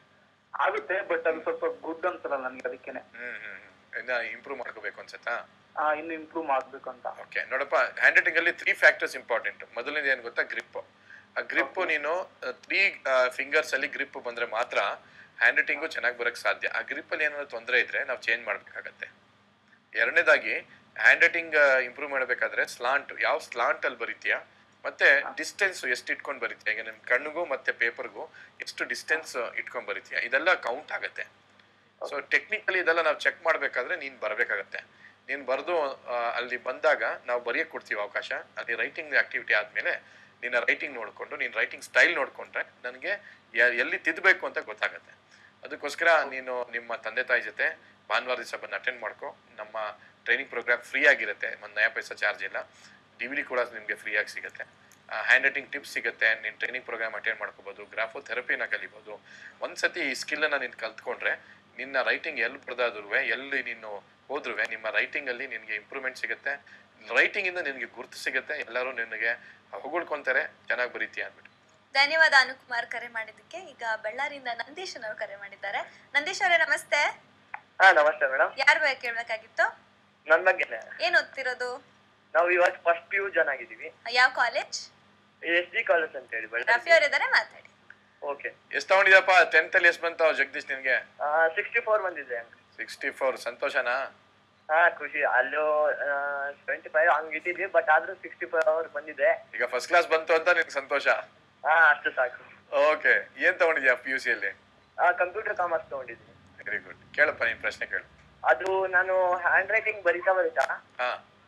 ಆಗುತ್ತೆ ಬಟ್ ಅದು ಸ್ವಲ್ಪ ಗುಡ್ ಅನ್ಸಲ್ಲ ನನಗೆ ಅದಕ್ಕೇನೆ ಹ್ಮ್ ಹ್ಮ್ ಹ್ಮ್. ಇನ್ನ ಇಂಪ್ರೂವ್ ಮಾಡ್ಕೋಬೇಕು ಅನ್ಸತ್ತಾ ಆ, ಇನ್ನು ಇಂಪ್ರೂವ್ ಮಾಡ್ಬೇಕು ಅಂತ ಓಕೆ ನೋಡಪ್ಪ ಹ್ಯಾಂಡ್ ರೈಟಿಂಗ್ ಅಲ್ಲಿ ತ್ರೀ ಫ್ಯಾಕ್ಟರ್ಸ್ ಇಂಪಾರ್ಟೆಂಟ್ ಮೊದಲನೇದು ಏನು ಗೊತ್ತಾ ಗ್ರಿಪ್ ಆ ಗ್ರಿಪ್ ನೀನು ತ್ರೀ ಫಿಂಗರ್ಸ್ ಅಲ್ಲಿ ಗ್ರಿಪ್ ಬಂದ್ರೆ ಮಾತ್ರ ಹ್ಯಾಂಡ್ ರೈಟಿಂಗು ಚೆನ್ನಾಗಿ ಬರಕ್ ಸಾಧ್ಯ ಆ ಗ್ರಿಪ್ ಅಲ್ಲಿ ಏನಾದ್ರು ತೊಂದರೆ ಇದ್ರೆ ನಾವು ಚೇಂಜ್ ಮಾಡ್ಬೇಕಾಗತ್ತೆ ಎರಡನೇದಾಗಿ ಹ್ಯಾಂಡ್ ರೈಟಿಂಗ್ ಇಂಪ್ರೂವ್ ಮಾಡಬೇಕಾದ್ರೆ ಸ್ಲಾಂಟ್ ಯಾವ ಸ್ಲಾಂಟ್ ಅಲ್ಲಿ ಬರೀತೀಯಾ ಮತ್ತೆ ಡಿಸ್ಟೆನ್ಸ್ ಎಷ್ಟು ಇಟ್ಕೊಂಡು ಬರೀತೀಯ ಈಗ ನಿಮ್ ಕಣ್ಣಿಗೂ ಮತ್ತೆ ಪೇಪರ್ಗೂ ಎಷ್ಟು ಡಿಸ್ಟೆನ್ಸ್ ಇಟ್ಕೊಂಡ್ ಬರೀತೀಯ ಇದೆಲ್ಲ ಕೌಂಟ್ ಆಗತ್ತೆ ಸೊ ಟೆಕ್ನಿಕಲಿ ಇದೆಲ್ಲ ನಾವು ಚೆಕ್ ಮಾಡಬೇಕಾದ್ರೆ ನೀನು ಬರಬೇಕಾಗತ್ತೆ ನೀನು ಬರೆದು ಅಲ್ಲಿ ಬಂದಾಗ ನಾವು ಬರೆಯಕ್ಕೆ ಕೊಡ್ತೀವಿ ಅವಕಾಶ ಅಲ್ಲಿ ರೈಟಿಂಗ್ ಆಕ್ಟಿವಿಟಿ ಆದಮೇಲೆ ನಿನ್ನ ರೈಟಿಂಗ್ ನೋಡಿಕೊಂಡು ನಿನ್ನ ರೈಟಿಂಗ್ ಸ್ಟೈಲ್ ನೋಡಿಕೊಂಡ್ರೆ ನನಗೆ ಎಲ್ಲಿ ತಿದ್ದಬೇಕು ಅಂತ ಗೊತ್ತಾಗತ್ತೆ ಅದಕ್ಕೋಸ್ಕರ ನೀನು ನಿಮ್ಮ ತಂದೆ ತಾಯಿ ಜೊತೆ ಭಾನುವಾರ ದಿವಸ ಬಂದು ಅಟೆಂಡ್ ಮಾಡ್ಕೊ ನಮ್ಮ ಟ್ರೈನಿಂಗ್ ಪ್ರೋಗ್ರಾಮ್ ಫ್ರೀ ಆಗಿರುತ್ತೆ ಒಂದು ನಯ ಪೈಸಾ ಚಾರ್ಜ್ ಇಲ್ಲ ಡಿ ವಿ ಡಿ ಕೂಡ ನಿಮಗೆ ಫ್ರೀಯಾಗಿ ಸಿಗುತ್ತೆ ಹ್ಯಾಂಡ್ ರೈಟಿಂಗ್ ಟಿಪ್ಸ್ ಸಿಗುತ್ತೆ ನೀನು ಟ್ರೈನಿಂಗ್ ಪ್ರೋಗ್ರಾಮ್ ಅಟೆಂಡ್ ಮಾಡ್ಕೋಬೋದು ಗ್ರಾಫೋ ಥೆರಪಿನ ಕಲಿಬೋದು ಒಂದ್ಸತಿ ಈ ಸ್ಕಿಲ್ಲನ್ನು ನೀನು ಕಲ್ತ್ಕೊಂಡ್ರೆ ನಿನ್ನ ರೈಟಿಂಗ್ ಎಲ್ಲಿ ಬರ್ದಾದ್ರು ಎಲ್ಲಿ ನೀನು ಹೋದ್ರೂ ನಿಮ್ಮ ರೈಟಿಂಗಲ್ಲಿ ನಿನಗೆ ಇಂಪ್ರೂವ್ಮೆಂಟ್ ಸಿಗುತ್ತೆ ರೈಟಿಂಗಿಂದ ನಿನಗೆ ಗುರುತು ಸಿಗುತ್ತೆ ಎಲ್ಲರೂ ನಿನಗೆ ಹೊಗಳ್ಕೊಂತಾರೆ ಚೆನ್ನಾಗಿ ಬರೀತೀಯ ಅಂದ್ಬಿಟ್ಟು ಧನ್ಯವಾದ ಅನುಕುಮಾರ್ ಕರೆ ಮಾಡಿದ್ದಕ್ಕೆ ಈಗ ಬಳ್ಳಾರಿಯಿಂದ ನಂದೀಶ್ ಅವರು ಕರೆ ಮಾಡಿದ್ದಾರೆ ನಂದೀಶ್ ಅವರೇ ನಮಸ್ತೆ ಹಾ ನಮಸ್ತೆ ಮೇಡಮ್ ಯಾರ ಬಗ್ಗೆ ಕೇಳ್ಬೇಕಾಗಿತ್ತು ನನ್ ಬಗ್ಗೆನೆ ಏನ್ ಓದ್ತಿರೋದು ನಾವು ಇವತ್ತು ಫಸ್ಟ್ ಪಿ ಯು ಜಾಯ್ನ್ ಆಗಿದೀವಿ ಯಾವ ಕಾಲೇಜ್ ಎಸ್ ಡಿ ಕಾಲೇಜ್ ಅಂತ ಹೇಳಿ ರಫಿ ಅವರಿದ್ದಾರೆ ಮಾತಾಡಿ ಓಕೆ ಎಷ್ಟು ತಗೊಂಡಿದಪ್ಪ ಟೆಂತ್ ಅಲ್ಲಿ ಎಷ್ಟು ಬಂತಾವ ಜಗದೀಶ್ ನಿನಗೆ ಸಿಕ್ಸ್ಟಿ ಫೋರ್ ಬಂದಿದೆ ಸಿಕ್ಸ್ಟಿ ಫೋರ್ ಸಂತೋಷನಾ ಹಾ ಖುಷಿ ಅಲ್ಲೂ ಟ್ವೆಂಟಿ ಫೈವ್ ಹಂಗ್ ಇಟ್ಟಿದ್ವಿ ಬಟ್ ಆದ್ರೂ ಸಿಕ್ಸ್ಟಿ ಫೈವ್ ಅವರ್ ಬಂದಿದೆ ಈಗ ಫಸ್ಟ್ ಕ್ಲಾಸ್ ಬಂತು ಅಂತ ನಿನ್ಗೆ ಸಂತೋಷ ಹಾ ಅಷ್ಟು ಸಾಕು ಓಕೆ ಏನ್ ತಗೊಂಡಿದ್ಯಾ ಪಿ ಯು ಸಿ ಅಲ್ಲಿ ಕಂಪ್ಯೂಟರ್ ಕಾಮರ್ಸ್ ತಗೊಂಡಿದ್ವಿ ವೆರಿ ಗುಡ್ ಕೇಳಪ್ಪ ನೀನ್ ಪ್ರಶ್ನೆ ಕೇಳು ಅದು ನಾನು ಹ್ಯಾಂಡ್ ರೈಟಿಂಗ್ ಬರಿತಾ ಬರಿತಾ ಹಾ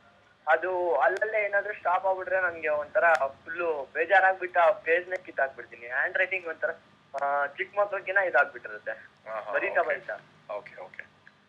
ಅದು ಅಲ್ಲಲ್ಲೇ ಏನಾದ್ರೂ ಸ್ಟಾಪ್ ಆಗ್ಬಿಟ್ರೆ ನನ್ಗೆ ಒಂಥರ ಫುಲ್ಲು ಬೇಜಾರಾಗ್ಬಿಟ್ಟು ಆ ಪೇಜ್ ನ ಕಿತ್ತಾಕ್ಬಿಡ್ತೀನಿ ಹ್ಯಾಂಡ್ ರೈಟಿಂಗ್ ಒಂಥರ ಆ, ಚಿಕ್ಕ ಮಕ್ಳಿಗಿನ ಇದಾಗ್ಬಿಟ್ಟಿರುತ್ತೆ ಹಾ, ಹಾ, ಬರಿತಾ okay. ಬರಿತಾ ಓಕೆ ಓಕೆ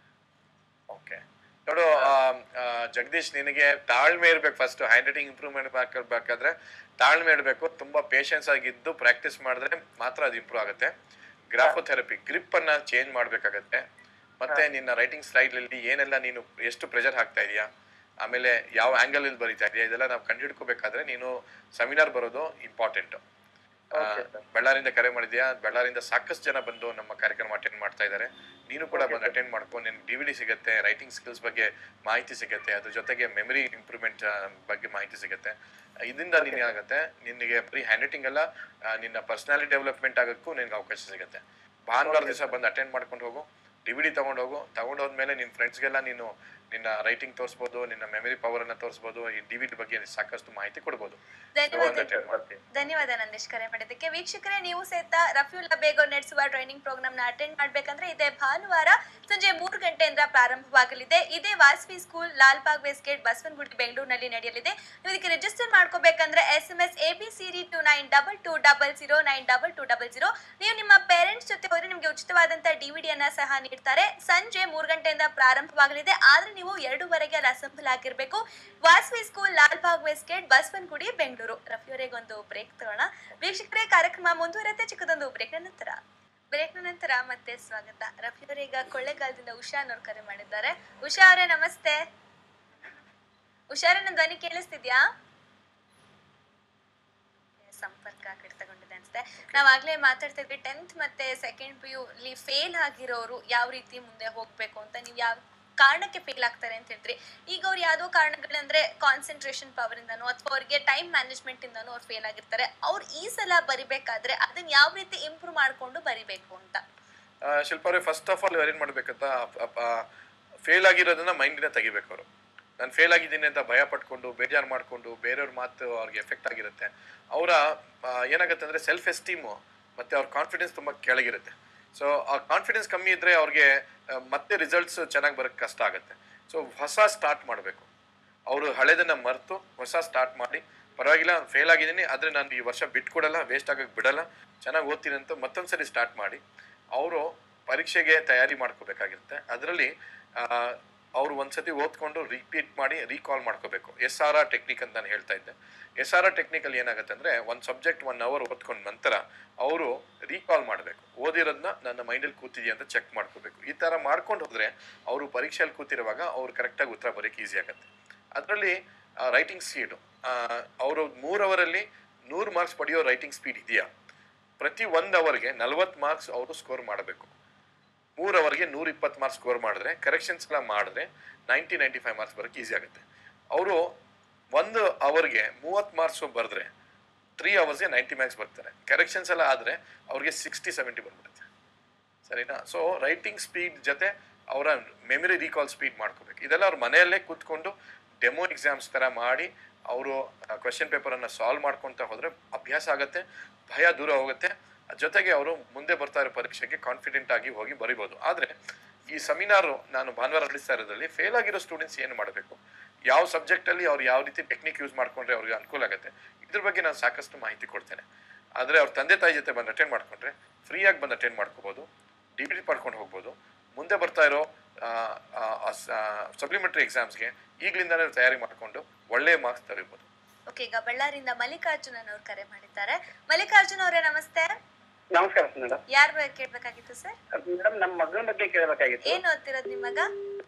ಓಕೆ ನೋಡು ಆ, ಆ, ಜಗದೀಶ್ ನಿನಗೆ ತಾಳ್ಮೆ ಇರ್ಬೇಕು ಫಸ್ಟ್ ಹ್ಯಾಂಡ್ ರೈಟಿಂಗ್ ಇಂಪ್ರೂವ್ಮೆಂಟ್ ಮಾಡ್ಕೊಳ್ಬೇಕಾದ್ರೆ ತಾಳ್ಮೆ ಇರಬೇಕು ತುಂಬಾ ಪೇಷನ್ಸ್ ಆಗಿದ್ದು ಪ್ರಾಕ್ಟೀಸ್ ಮಾಡಿದ್ರೆ ಮಾತ್ರ ಅದು ಇಂಪ್ರೂವ್ ಆಗುತ್ತೆ ಗ್ರಾಫೋಥೆರಪಿ ಗ್ರಿಪ್ ಅನ್ನ ಚೇಂಜ್ ಮಾಡ್ಬೇಕಾಗತ್ತೆ ಮತ್ತೆ ನಿನ್ನ ರೈಟಿಂಗ್ ಸ್ಲೈಡ್ ಅಲ್ಲಿ ಏನೆಲ್ಲ ನೀನು ಎಷ್ಟು ಪ್ರೆಷರ್ ಹಾಕ್ತಾ ಇದೀಯಾ ಆಮೇಲೆ ಯಾವ ಆಂಗಲ್ ಅಲ್ಲಿ ಬರೀತಾ ಇದೆಯಾ ಇದೆಲ್ಲ ನಾವು ಕಂಡುಹಿಡ್ಕೋಬೇಕಾದ್ರೆ ನೀನು ಸೆಮಿನಾರ್ ಬರೋದು ಇಂಪಾರ್ಟೆಂಟ್ Okay, sir. ಬಳ್ಳಾರಿಯಿಂದ ಕರೆ ಮಾಡಿದ್ಯಾ ಬಳ್ಳಾರಿಯಿಂದ ಸಾಕಷ್ಟು ಜನ ಬಂದು ನಮ್ಮ ಕಾರ್ಯಕ್ರಮ ಅಟೆಂಡ್ ಮಾಡ್ತಾ ಇದ್ದಾರೆ ನೀನು ಕೂಡ ಬಂದು ಅಟೆಂಡ್ ಮಾಡ್ಕೊ ನಿನ್ ಡಿ ವಿ ಡಿ ಸಿಗುತ್ತೆ ರೈಟಿಂಗ್ ಸ್ಕಿಲ್ಸ್ ಬಗ್ಗೆ ಮಾಹಿತಿ ಸಿಗುತ್ತೆ ಅದ್ರ ಜೊತೆಗೆ ಮೆಮರಿ ಇಂಪ್ರೂವ್ಮೆಂಟ್ ಬಗ್ಗೆ ಮಾಹಿತಿ ಸಿಗುತ್ತೆ ಇದರಿಂದ ನಿನ್ ಏನಾಗುತ್ತೆ ನಿನಗೆ ಬರೀ ಹ್ಯಾಂಡ್ ರೈಟಿಂಗ್ ಅಲ್ಲ ಆ, ನಿನ್ನ ಪರ್ಸನಾಲಿಟಿ ಡೆವಲಪ್ಮೆಂಟ್ ಆಗೋಕ್ಕೂ ನಿನ್ಗೆ ಅವಕಾಶ ಸಿಗುತ್ತೆ ಭಾನುವಾರ ದಿವಸ ಬಂದು ಅಟೆಂಡ್ ಮಾಡ್ಕೊಂಡು ಹೋಗು ಡಿ ವಿ ಡಿ ತಗೊಂಡು ಹೋಗು ತಗೊಂಡು ಹೋದ್ಮೇಲೆ ನಿನ್ನ ಫ್ರೆಂಡ್ಸ್ಗೆಲ್ಲ ನೀನು ನಿನ್ನ ರೈಟಿಂಗ್ ತೋರಿಸ್ಬೋದು ನಿನ್ನ ಮೆಮರಿ ಪವರ್ ಅನ್ನ ತೋರಿಸ್ಬೋದು ಈ ಡಿ ವಿ ಡಿ ಬಗ್ಗೆ ಸಾಕಷ್ಟು ಮಾಹಿತಿ ಕೊಡ್ಬೋದು ಧನ್ಯವಾದ ಒಂದು attend ಮಾಡು. ಧನ್ಯವಾದ ನಂದೀಶ್ ಕರೆ ಮಾಡಿದ್ದಕ್ಕೆ ವೀಕ್ಷಕರೇ ನೀವು ಸಹಿತ ರಫ್ಯುಲ್ಲಾ ಬೇಗೋ ನಡೆಸುವ ಟ್ರೈನಿಂಗ್ ಪ್ರೋಗ್ರಾಮ್ ನ ಅಟೆಂಡ್ ಮಾಡ್ಬೇಕಂದ್ರೆ ಇದೇ ಭಾನುವಾರ ಸಂಜೆ ಮೂರು ಗಂಟೆಯಿಂದ ಪ್ರಾರಂಭವಾಗಲಿದೆ ಇದೇ Vasavi school Lal Bagh west gate Basavanagudi ಬೆಂಗಳೂರಿನಲ್ಲಿ ನಡೆಯಲಿದೆ ನೀವು ಇದಕ್ಕೆ ರಿಜಿಸ್ಟರ್ ಮಾಡ್ಕೋಬೇಕಂದ್ರೆ S M S A B ಸಿರಿ to nine double two double zero nine double two double zero ನೀವು ನಿಮ್ಮ ಪೇರೆಂಟ್ಸ್ ಜೊತೆ ಹೋದ್ರೆ ನಿಮಗೆ ಉಚಿತವಾದಂತ ಡಿವಿಡಿಯನ್ನ ಸಹ ನೀಡ್ತಾರೆ ಸಂಜೆ ಮೂರು ಗಂಟೆಯಿಂದ ಪ್ರಾರಂಭವಾಗಲಿದೆ ಆದ್ರೆ ನೀವು ಎರಡೂವರೆಗೆ ಅಲ್ಲಿ ಅಸೆಂಬಲ್ ಆಗಿರ್ಬೇಕು Vasavi school Lal Bagh west gate Basavanagudi Bengaluru ರಫಿಯವರಿಗೆ ಒಂದು ಬ್ರೇಕ್ ತಗೋಣ ವೀಕ್ಷಕರೇ ಕಾರ್ಯಕ್ರಮ ಮುಂದುವರೆಯುತ್ತೆ ಚಿಕ್ಕದೊಂದು ಬ್ರೇಕ್ ನಂತರ ಬ್ರೇಕ್ನ ನಂತರ ಮತ್ತೆ ಸ್ವಾಗತ ರಫಿಯವರೇ ಈಗ ಕೊಳ್ಳೆಗಾಲದಿಂದ ಉಷಾ ಅನ್ನೋರು ಕರೆ ಮಾಡಿದ್ದಾರೆ ಉಷಾ ಅವರೇ ನಮಸ್ತೆ ಉಷಾರ ನನ್ನ ಧ್ವನಿ ಕೇಳಿಸ್ತಿದ್ಯಾ ಸಂಪರ್ಕ ಕಡಿತಗೊಂಡಿದೆ ಅನ್ಸುತ್ತೆ ನಾವಾಗ್ಲೇ ಮಾತಾಡ್ತಾ ಇದ್ವಿ ಟೆಂತ್ ಮತ್ತೆ ಸೆಕೆಂಡ್ ಪಿ ಯು ಅಲ್ಲಿ ಫೇಲ್ ಆಗಿರೋರು ಯಾವ ರೀತಿ ಮುಂದೆ ಹೋಗ್ಬೇಕು ಅಂತ ನೀವು ಯಾವ ಕಾರಣಕ್ಕೆ ಫೇಲ್ ಆಗ್ತಾರೆ ಅಂತ ಹೇಳಿದ್ರಿ ಈಗ ಅವ್ರು ಯಾವ್ದೋ ಕಾರಣಗಳಂದ್ರೆ ಕಾನ್ಸಂಟ್ರೇಷನ್ ಪವರ್ ಇಂದನೋ ಅಥವಾ ಅವ್ರಿಗೆ ಟೈಮ್ ಮ್ಯಾನೇಜ್ಮೆಂಟ್ ಇಂದನೋ ಅವ್ರು ಫೇಲ್ ಆಗಿರ್ತಾರೆ ಅವ್ರು ಈ ಸಲ ಬರಿಬೇಕಾದ್ರೆ ಅದನ್ನ ಯಾವ ರೀತಿ ಇಂಪ್ರೂವ್ ಮಾಡ್ಕೊಂಡು ಬರಿಬೇಕು ಅಂತ ಆ, ಶಿಲ್ಪ ಅವ್ರೆ ಫಸ್ಟ್ ಆಫ್ ಆಲ್ ಏನ್ ಮಾಡ್ಬೇಕಂತ ಫೇಲ್ ಆಗಿರೋದನ್ನ ಮೈಂಡಿನ ತೆಗಿಬೇಕು ಅವರು ನಾನು ಫೇಲ್ ಆಗಿದ್ದೀನಿ ಅಂತ ಭಯ ಪಟ್ಕೊಂಡು ಬೇಜಾರು ಮಾಡ್ಕೊಂಡು ಬೇರೆಯವ್ರ ಮಾತು ಅವ್ರಿಗೆ ಎಫೆಕ್ಟ್ ಆಗಿರುತ್ತೆ ಅವರ ಏನಾಗುತ್ತೆ ಅಂದ್ರೆ ಸೆಲ್ಫ್ ಎಸ್ಟೀಮು ಮತ್ತೆ ಅವ್ರ ಕಾನ್ಫಿಡೆನ್ಸ್ ತುಂಬಾ ಕೆಳಗಿರುತ್ತೆ ಸೊ ಆ ಕಾನ್ಫಿಡೆನ್ಸ್ ಕಮ್ಮಿ ಇದ್ರೆ ಅವ್ರಿಗೆ ಆ, ಮತ್ತೆ ರಿಸಲ್ಟ್ಸ್ ಚೆನ್ನಾಗಿ ಬರೋಕ್ಕೆ ಕಷ್ಟ ಆಗುತ್ತೆ ಸೊ ಹೊಸ ಸ್ಟಾರ್ಟ್ ಮಾಡಬೇಕು ಅವರು ಹಳೆದನ್ನ ಮರೆತು ಹೊಸ ಸ್ಟಾರ್ಟ್ ಮಾಡಿ ಪರವಾಗಿಲ್ಲ ಫೇಲ್ ಆಗಿದ್ದೀನಿ ಆದರೆ ನಾನು ಈ ವರ್ಷ ಬಿಟ್ಕೊಡಲ್ಲ ವೇಸ್ಟ್ ಆಗಕ್ಕೆ ಬಿಡಲ್ಲ ಚೆನ್ನಾಗಿ ಓದ್ತೀನಿ ಅಂತ ಮತ್ತೊಂದ್ಸರಿ ಸ್ಟಾರ್ಟ್ ಮಾಡಿ ಅವರು ಪರೀಕ್ಷೆಗೆ ತಯಾರಿ ಮಾಡ್ಕೋಬೇಕಾಗಿರುತ್ತೆ ಅದರಲ್ಲಿ ಅವ್ರು ಒಂದ್ಸತಿ ಓದ್ಕೊಂಡು ರಿಪೀಟ್ ಮಾಡಿ ರೀಕಾಲ್ ಮಾಡ್ಕೋಬೇಕು ಎಸ್ ಆರ್ ಆರ್ ಟೆಕ್ನಿಕ್ ಅಂತ ನಾನು ಹೇಳ್ತಾ ಇದ್ದೆ ಎಸ್ ಆರ್ ಆರ್ ಟೆಕ್ನಿಕಲ್ಲಿ ಏನಾಗುತ್ತೆ ಅಂದ್ರೆ ಒಂದು ಸಬ್ಜೆಕ್ಟ್ ಒನ್ ಅವರ್ ಓದ್ಕೊಂಡ ನಂತರ ಅವರು ರೀಕಾಲ್ ಮಾಡಬೇಕು ಓದಿರೋದನ್ನ ನನ್ನ ಮೈಂಡಲ್ಲಿ ಕೂತಿದೆಯಾ ಅಂತ ಚೆಕ್ ಮಾಡ್ಕೋಬೇಕು ಈ ಥರ ಮಾಡ್ಕೊಂಡು ಹೋದ್ರೆ ಅವರು ಪರೀಕ್ಷೆಯಲ್ಲಿ ಕೂತಿರುವಾಗ ಅವ್ರು ಕರೆಕ್ಟಾಗಿ ಉತ್ತರ ಬರೋಕ್ಕೆ ಈಸಿ ಆಗುತ್ತೆ ಅದರಲ್ಲಿ ರೈಟಿಂಗ್ ಸ್ಪೀಡು ಅವರು ಮೂರು ಅವರಲ್ಲಿ ನೂರು ಮಾರ್ಕ್ಸ್ ಪಡೆಯೋ ರೈಟಿಂಗ್ ಸ್ಪೀಡ್ ಇದೆಯಾ ಪ್ರತಿ ಒಂದು ಅವರ್ಗೆ ನಲ್ವತ್ತು ಮಾರ್ಕ್ಸ್ ಅವರು ಸ್ಕೋರ್ ಮಾಡಬೇಕು ಮೂರು ಅವರ್ಗೆ ನೂರ ಇಪ್ಪತ್ತು ಮಾರ್ಕ್ಸ್ ಸ್ಕೋರ್ ಮಾಡಿದ್ರೆ ಕರೆಕ್ಷನ್ಸ್ ಎಲ್ಲ ಮಾಡಿದ್ರೆ ನೈಂಟಿ ನೈಂಟಿ ಫೈವ್ ಮಾರ್ಕ್ಸ್ ಬರೋಕ್ಕೆ ಈಸಿ ಆಗುತ್ತೆ ಅವರು ಒಂದು ಅವರ್ಗೆ ಮೂವತ್ತು ಮಾರ್ಕ್ಸ್ ಬರೆದ್ರೆ ತ್ರೀ ಅವರ್ಸ್ಗೆ ನೈಂಟಿ ಮಾರ್ಕ್ಸ್ ಬರ್ತಾರೆ ಕರೆಕ್ಷನ್ಸ್ ಎಲ್ಲ ಆದರೆ ಅವ್ರಿಗೆ ಸಿಕ್ಸ್ಟಿ ಸೆವೆಂಟಿ ಬಂದ್ಬಿಡುತ್ತೆ ಸರಿನಾ ಸೊ ರೈಟಿಂಗ್ ಸ್ಪೀಡ್ ಜೊತೆ ಅವರ ಮೆಮರಿ ರೀಕಾಲ್ ಸ್ಪೀಡ್ ಮಾಡ್ಕೋಬೇಕು ಇದೆಲ್ಲ ಅವ್ರ ಮನೆಯಲ್ಲೇ ಕೂತ್ಕೊಂಡು ಡೆಮೋ ಎಕ್ಸಾಮ್ಸ್ ಥರ ಮಾಡಿ ಅವರು ಕ್ವೆಶನ್ ಪೇಪರನ್ನು ಸಾಲ್ವ್ ಮಾಡ್ಕೊತ ಹೋದರೆ ಅಭ್ಯಾಸ ಆಗುತ್ತೆ ಭಯ ದೂರ ಹೋಗುತ್ತೆ ಜೊತೆಗೆ ಅವರು ಮುಂದೆ ಬರ್ತಾ ಇರೋ ಪರೀಕ್ಷೆಗೆ ಕಾನ್ಫಿಡೆಂಟ್ ಆಗಿ ಹೋಗಿ ಬರಿಬೋದು ಆದರೆ ಈ ಸೆಮಿನಾರು ನಾನು ಭಾನುವಾರ ನಡೆಸ್ತಾ ಇರೋದ್ರಲ್ಲಿ ಫೇಲ್ ಆಗಿರೋ ಸ್ಟೂಡೆಂಟ್ಸ್ ಏನು ಮಾಡಬೇಕು ಯಾವ ಸಬ್ಜೆಕ್ಟಲ್ಲಿ ಅವ್ರು ಯಾವ ರೀತಿ ಟೆಕ್ನಿಕ್ ಯೂಸ್ ಮಾಡ್ಕೊಂಡ್ರೆ ಅವ್ರಿಗೆ ಅನುಕೂಲ ಆಗುತ್ತೆ ಇದ್ರ ಬಗ್ಗೆ ನಾನು ಸಾಕಷ್ಟು ಮಾಹಿತಿ ಕೊಡ್ತೇನೆ ಆದರೆ ಅವ್ರ ತಂದೆ ತಾಯಿ ಜೊತೆ ಬಂದು ಅಟೆಂಡ್ ಮಾಡ್ಕೊಂಡ್ರೆ ಫ್ರೀಯಾಗಿ ಬಂದು ಅಟೆಂಡ್ ಮಾಡ್ಕೋಬೋದು ಡಿಗ್ರಿ ಪಡ್ಕೊಂಡು ಹೋಗ್ಬೋದು ಮುಂದೆ ಬರ್ತಾ ಇರೋ ಸಪ್ಲಿಮೆಂಟರಿ ಎಕ್ಸಾಮ್ಸ್ಗೆ ಈಗಲಿಂದನೇ ತಯಾರಿ ಮಾಡಿಕೊಂಡು ಒಳ್ಳೆಯ ಮಾರ್ಕ್ಸ್ ತೆಗಿಬೋದು ಓಕೆ ಈಗ ಬಳ್ಳಾರಿಯಿಂದ ಮಲ್ಲಿಕಾರ್ಜುನನ್ ಅವ್ರು ಕರೆ ಮಾಡಿದ್ದಾರೆ ಮಲ್ಲಿಕಾರ್ಜುನ್ ಅವರೇ ನಮಸ್ತೆ ನಮಸ್ಕಾರ ಮೇಡಮ್ ಯಾರ್ ಬಗ್ಗೆ ಕೇಳ್ಬೇಕಾಗಿತ್ತು ಸರ್ ಮೇಡಮ್ ನಮ್ಮ ಮಗನ ಬಗ್ಗೆ ಕೇಳಬೇಕಾಗಿತ್ತು ಏನ್ ಓದ್ತಿರೋದು ನಿಮ್ಮ ಮಗ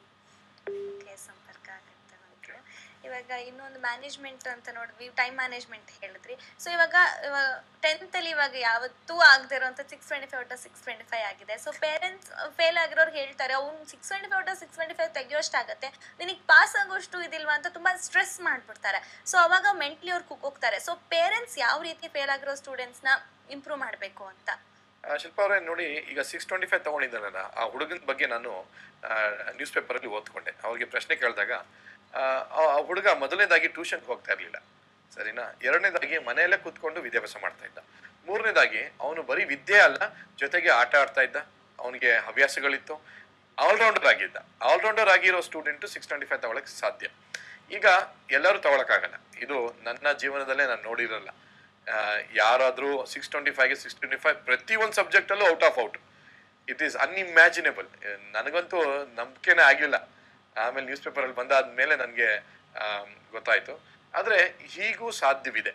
ಓಕೆ ಸಂಪರ್ಕ ಆಗುತ್ತೆ ಒಂದು ಇವಾಗ ಇನ್ನೊಂದು ಮ್ಯಾನೇಜ್ಮೆಂಟ್ ಅಂತ ನೋಡಿದ್ವಿ ಟೈಮ್ ಮ್ಯಾನೇಜ್ಮೆಂಟ್ ಹೇಳಿದ್ರಿ ಸೊ ಇವಾಗ ಇವಾಗ ಟೆಂತ್ ಅಲ್ಲಿ ಇವಾಗ ಯಾವತ್ತೂ ಆಗದೆ ಇರೋಂಥ ಸಿಕ್ಸ್ ಟ್ವೆಂಟಿ ಫೈವ್ ಒಟ್ಟು ಸಿಕ್ಸ್ ಟ್ವೆಂಟಿ ಫೈವ್ ಆಗಿದೆ ಸೊ ಪೇರೆಂಟ್ಸ್ ಫೇಲ್ ಆಗಿರೋರು ಹೇಳ್ತಾರೆ ಅವ್ನು ಸಿಕ್ಸ್ ಟ್ವೆಂಟಿ ಫೈವ್ ಒಟ್ಟು ಸಿಕ್ಸ್ ಟ್ವೆಂಟಿ ಫೈವ್ ತೆಗಿಯೋಷ್ಟಾಗತ್ತೆ ನಿನಗೆ ಪಾಸ್ ಆಗೋಷ್ಟು ಇದಿಲ್ವಾ ಅಂತ ತುಂಬಾ ಸ್ಟ್ರೆಸ್ ಮಾಡ್ಬಿಡ್ತಾರೆ ಸೊ ಅವಾಗ ಮೆಂಟ್ಲಿ ಅವ್ರು ಕುಕ್ಕೋಗ್ತಾರೆ ಸೊ ಪೇರೆಂಟ್ಸ್ ಯಾವ ರೀತಿ ಫೇಲ್ ಆಗಿರೋ ಸ್ಟೂಡೆಂಟ್ಸ್ನ ಇಂಪ್ರೂವ್ ಮಾಡಬೇಕು ಅಂತ ಆ, ಶಿಲ್ಪ ಅವರೇ ನೋಡಿ ಈಗ ಸಿಕ್ಸ್ ಟ್ವೆಂಟಿ ಫೈವ್ ತೊಗೊಂಡಿದ್ದಾನಲ್ಲ ಆ ಹುಡುಗನ ಬಗ್ಗೆ ನಾನು ನ್ಯೂಸ್ ಪೇಪರಲ್ಲಿ ಓದ್ಕೊಂಡೆ ಅವ್ರಿಗೆ ಪ್ರಶ್ನೆ ಕೇಳಿದಾಗ ಆ, ಆ ಹುಡುಗ ಮೊದಲನೇದಾಗಿ ಟ್ಯೂಷನ್ಗೆ ಹೋಗ್ತಾ ಇರಲಿಲ್ಲ ಸರಿನಾ ಎರಡನೇದಾಗಿ ಮನೆಯಲ್ಲೇ ಕೂತ್ಕೊಂಡು ವಿದ್ಯಾಭ್ಯಾಸ ಮಾಡ್ತಾ ಇದ್ದ ಮೂರನೇದಾಗಿ ಅವನು ಬರೀ ವಿದ್ಯೆ ಅಲ್ಲ ಜೊತೆಗೆ ಆಟ ಆಡ್ತಾ ಇದ್ದ ಅವನಿಗೆ ಹವ್ಯಾಸಗಳಿತ್ತು ಆಲ್ರೌಂಡರ್ ಆಗಿದ್ದ ಆಲ್ರೌಂಡರ್ ಆಗಿರೋ ಸ್ಟೂಡೆಂಟು ಸಿಕ್ಸ್ ಟ್ವೆಂಟಿ ಫೈವ್ ತಗೊಳಕ್ಕೆ ಸಾಧ್ಯ ಈಗ ಎಲ್ಲರೂ ತಗೊಳಕ್ಕಾಗಲ್ಲ ಇದು ನನ್ನ ಜೀವನದಲ್ಲೇ ನಾನು ನೋಡಿರಲ್ಲ ಆ, ಯಾರಾದ್ರೂ ಸಿಕ್ಸ್ ಟ್ವೆಂಟಿ ಫೈವ್ಗೆ ಸಿಕ್ಸ್ ಟ್ವೆಂಟಿ ಫೈವ್ ಪ್ರತಿ ಒಂದು ಸಬ್ಜೆಕ್ಟಲ್ಲೂ out of out it is unimaginable ನನಗಂತೂ ನಂಬಿಕೆನೇ ಆಗಿಲ್ಲ ಆಮೇಲೆ ನ್ಯೂಸ್ ಪೇಪರಲ್ಲಿ ಬಂದಾದ್ಮೇಲೆ ನನಗೆ ಗೊತ್ತಾಯ್ತು ಆದರೆ ಹೀಗೂ ಸಾಧ್ಯವಿದೆ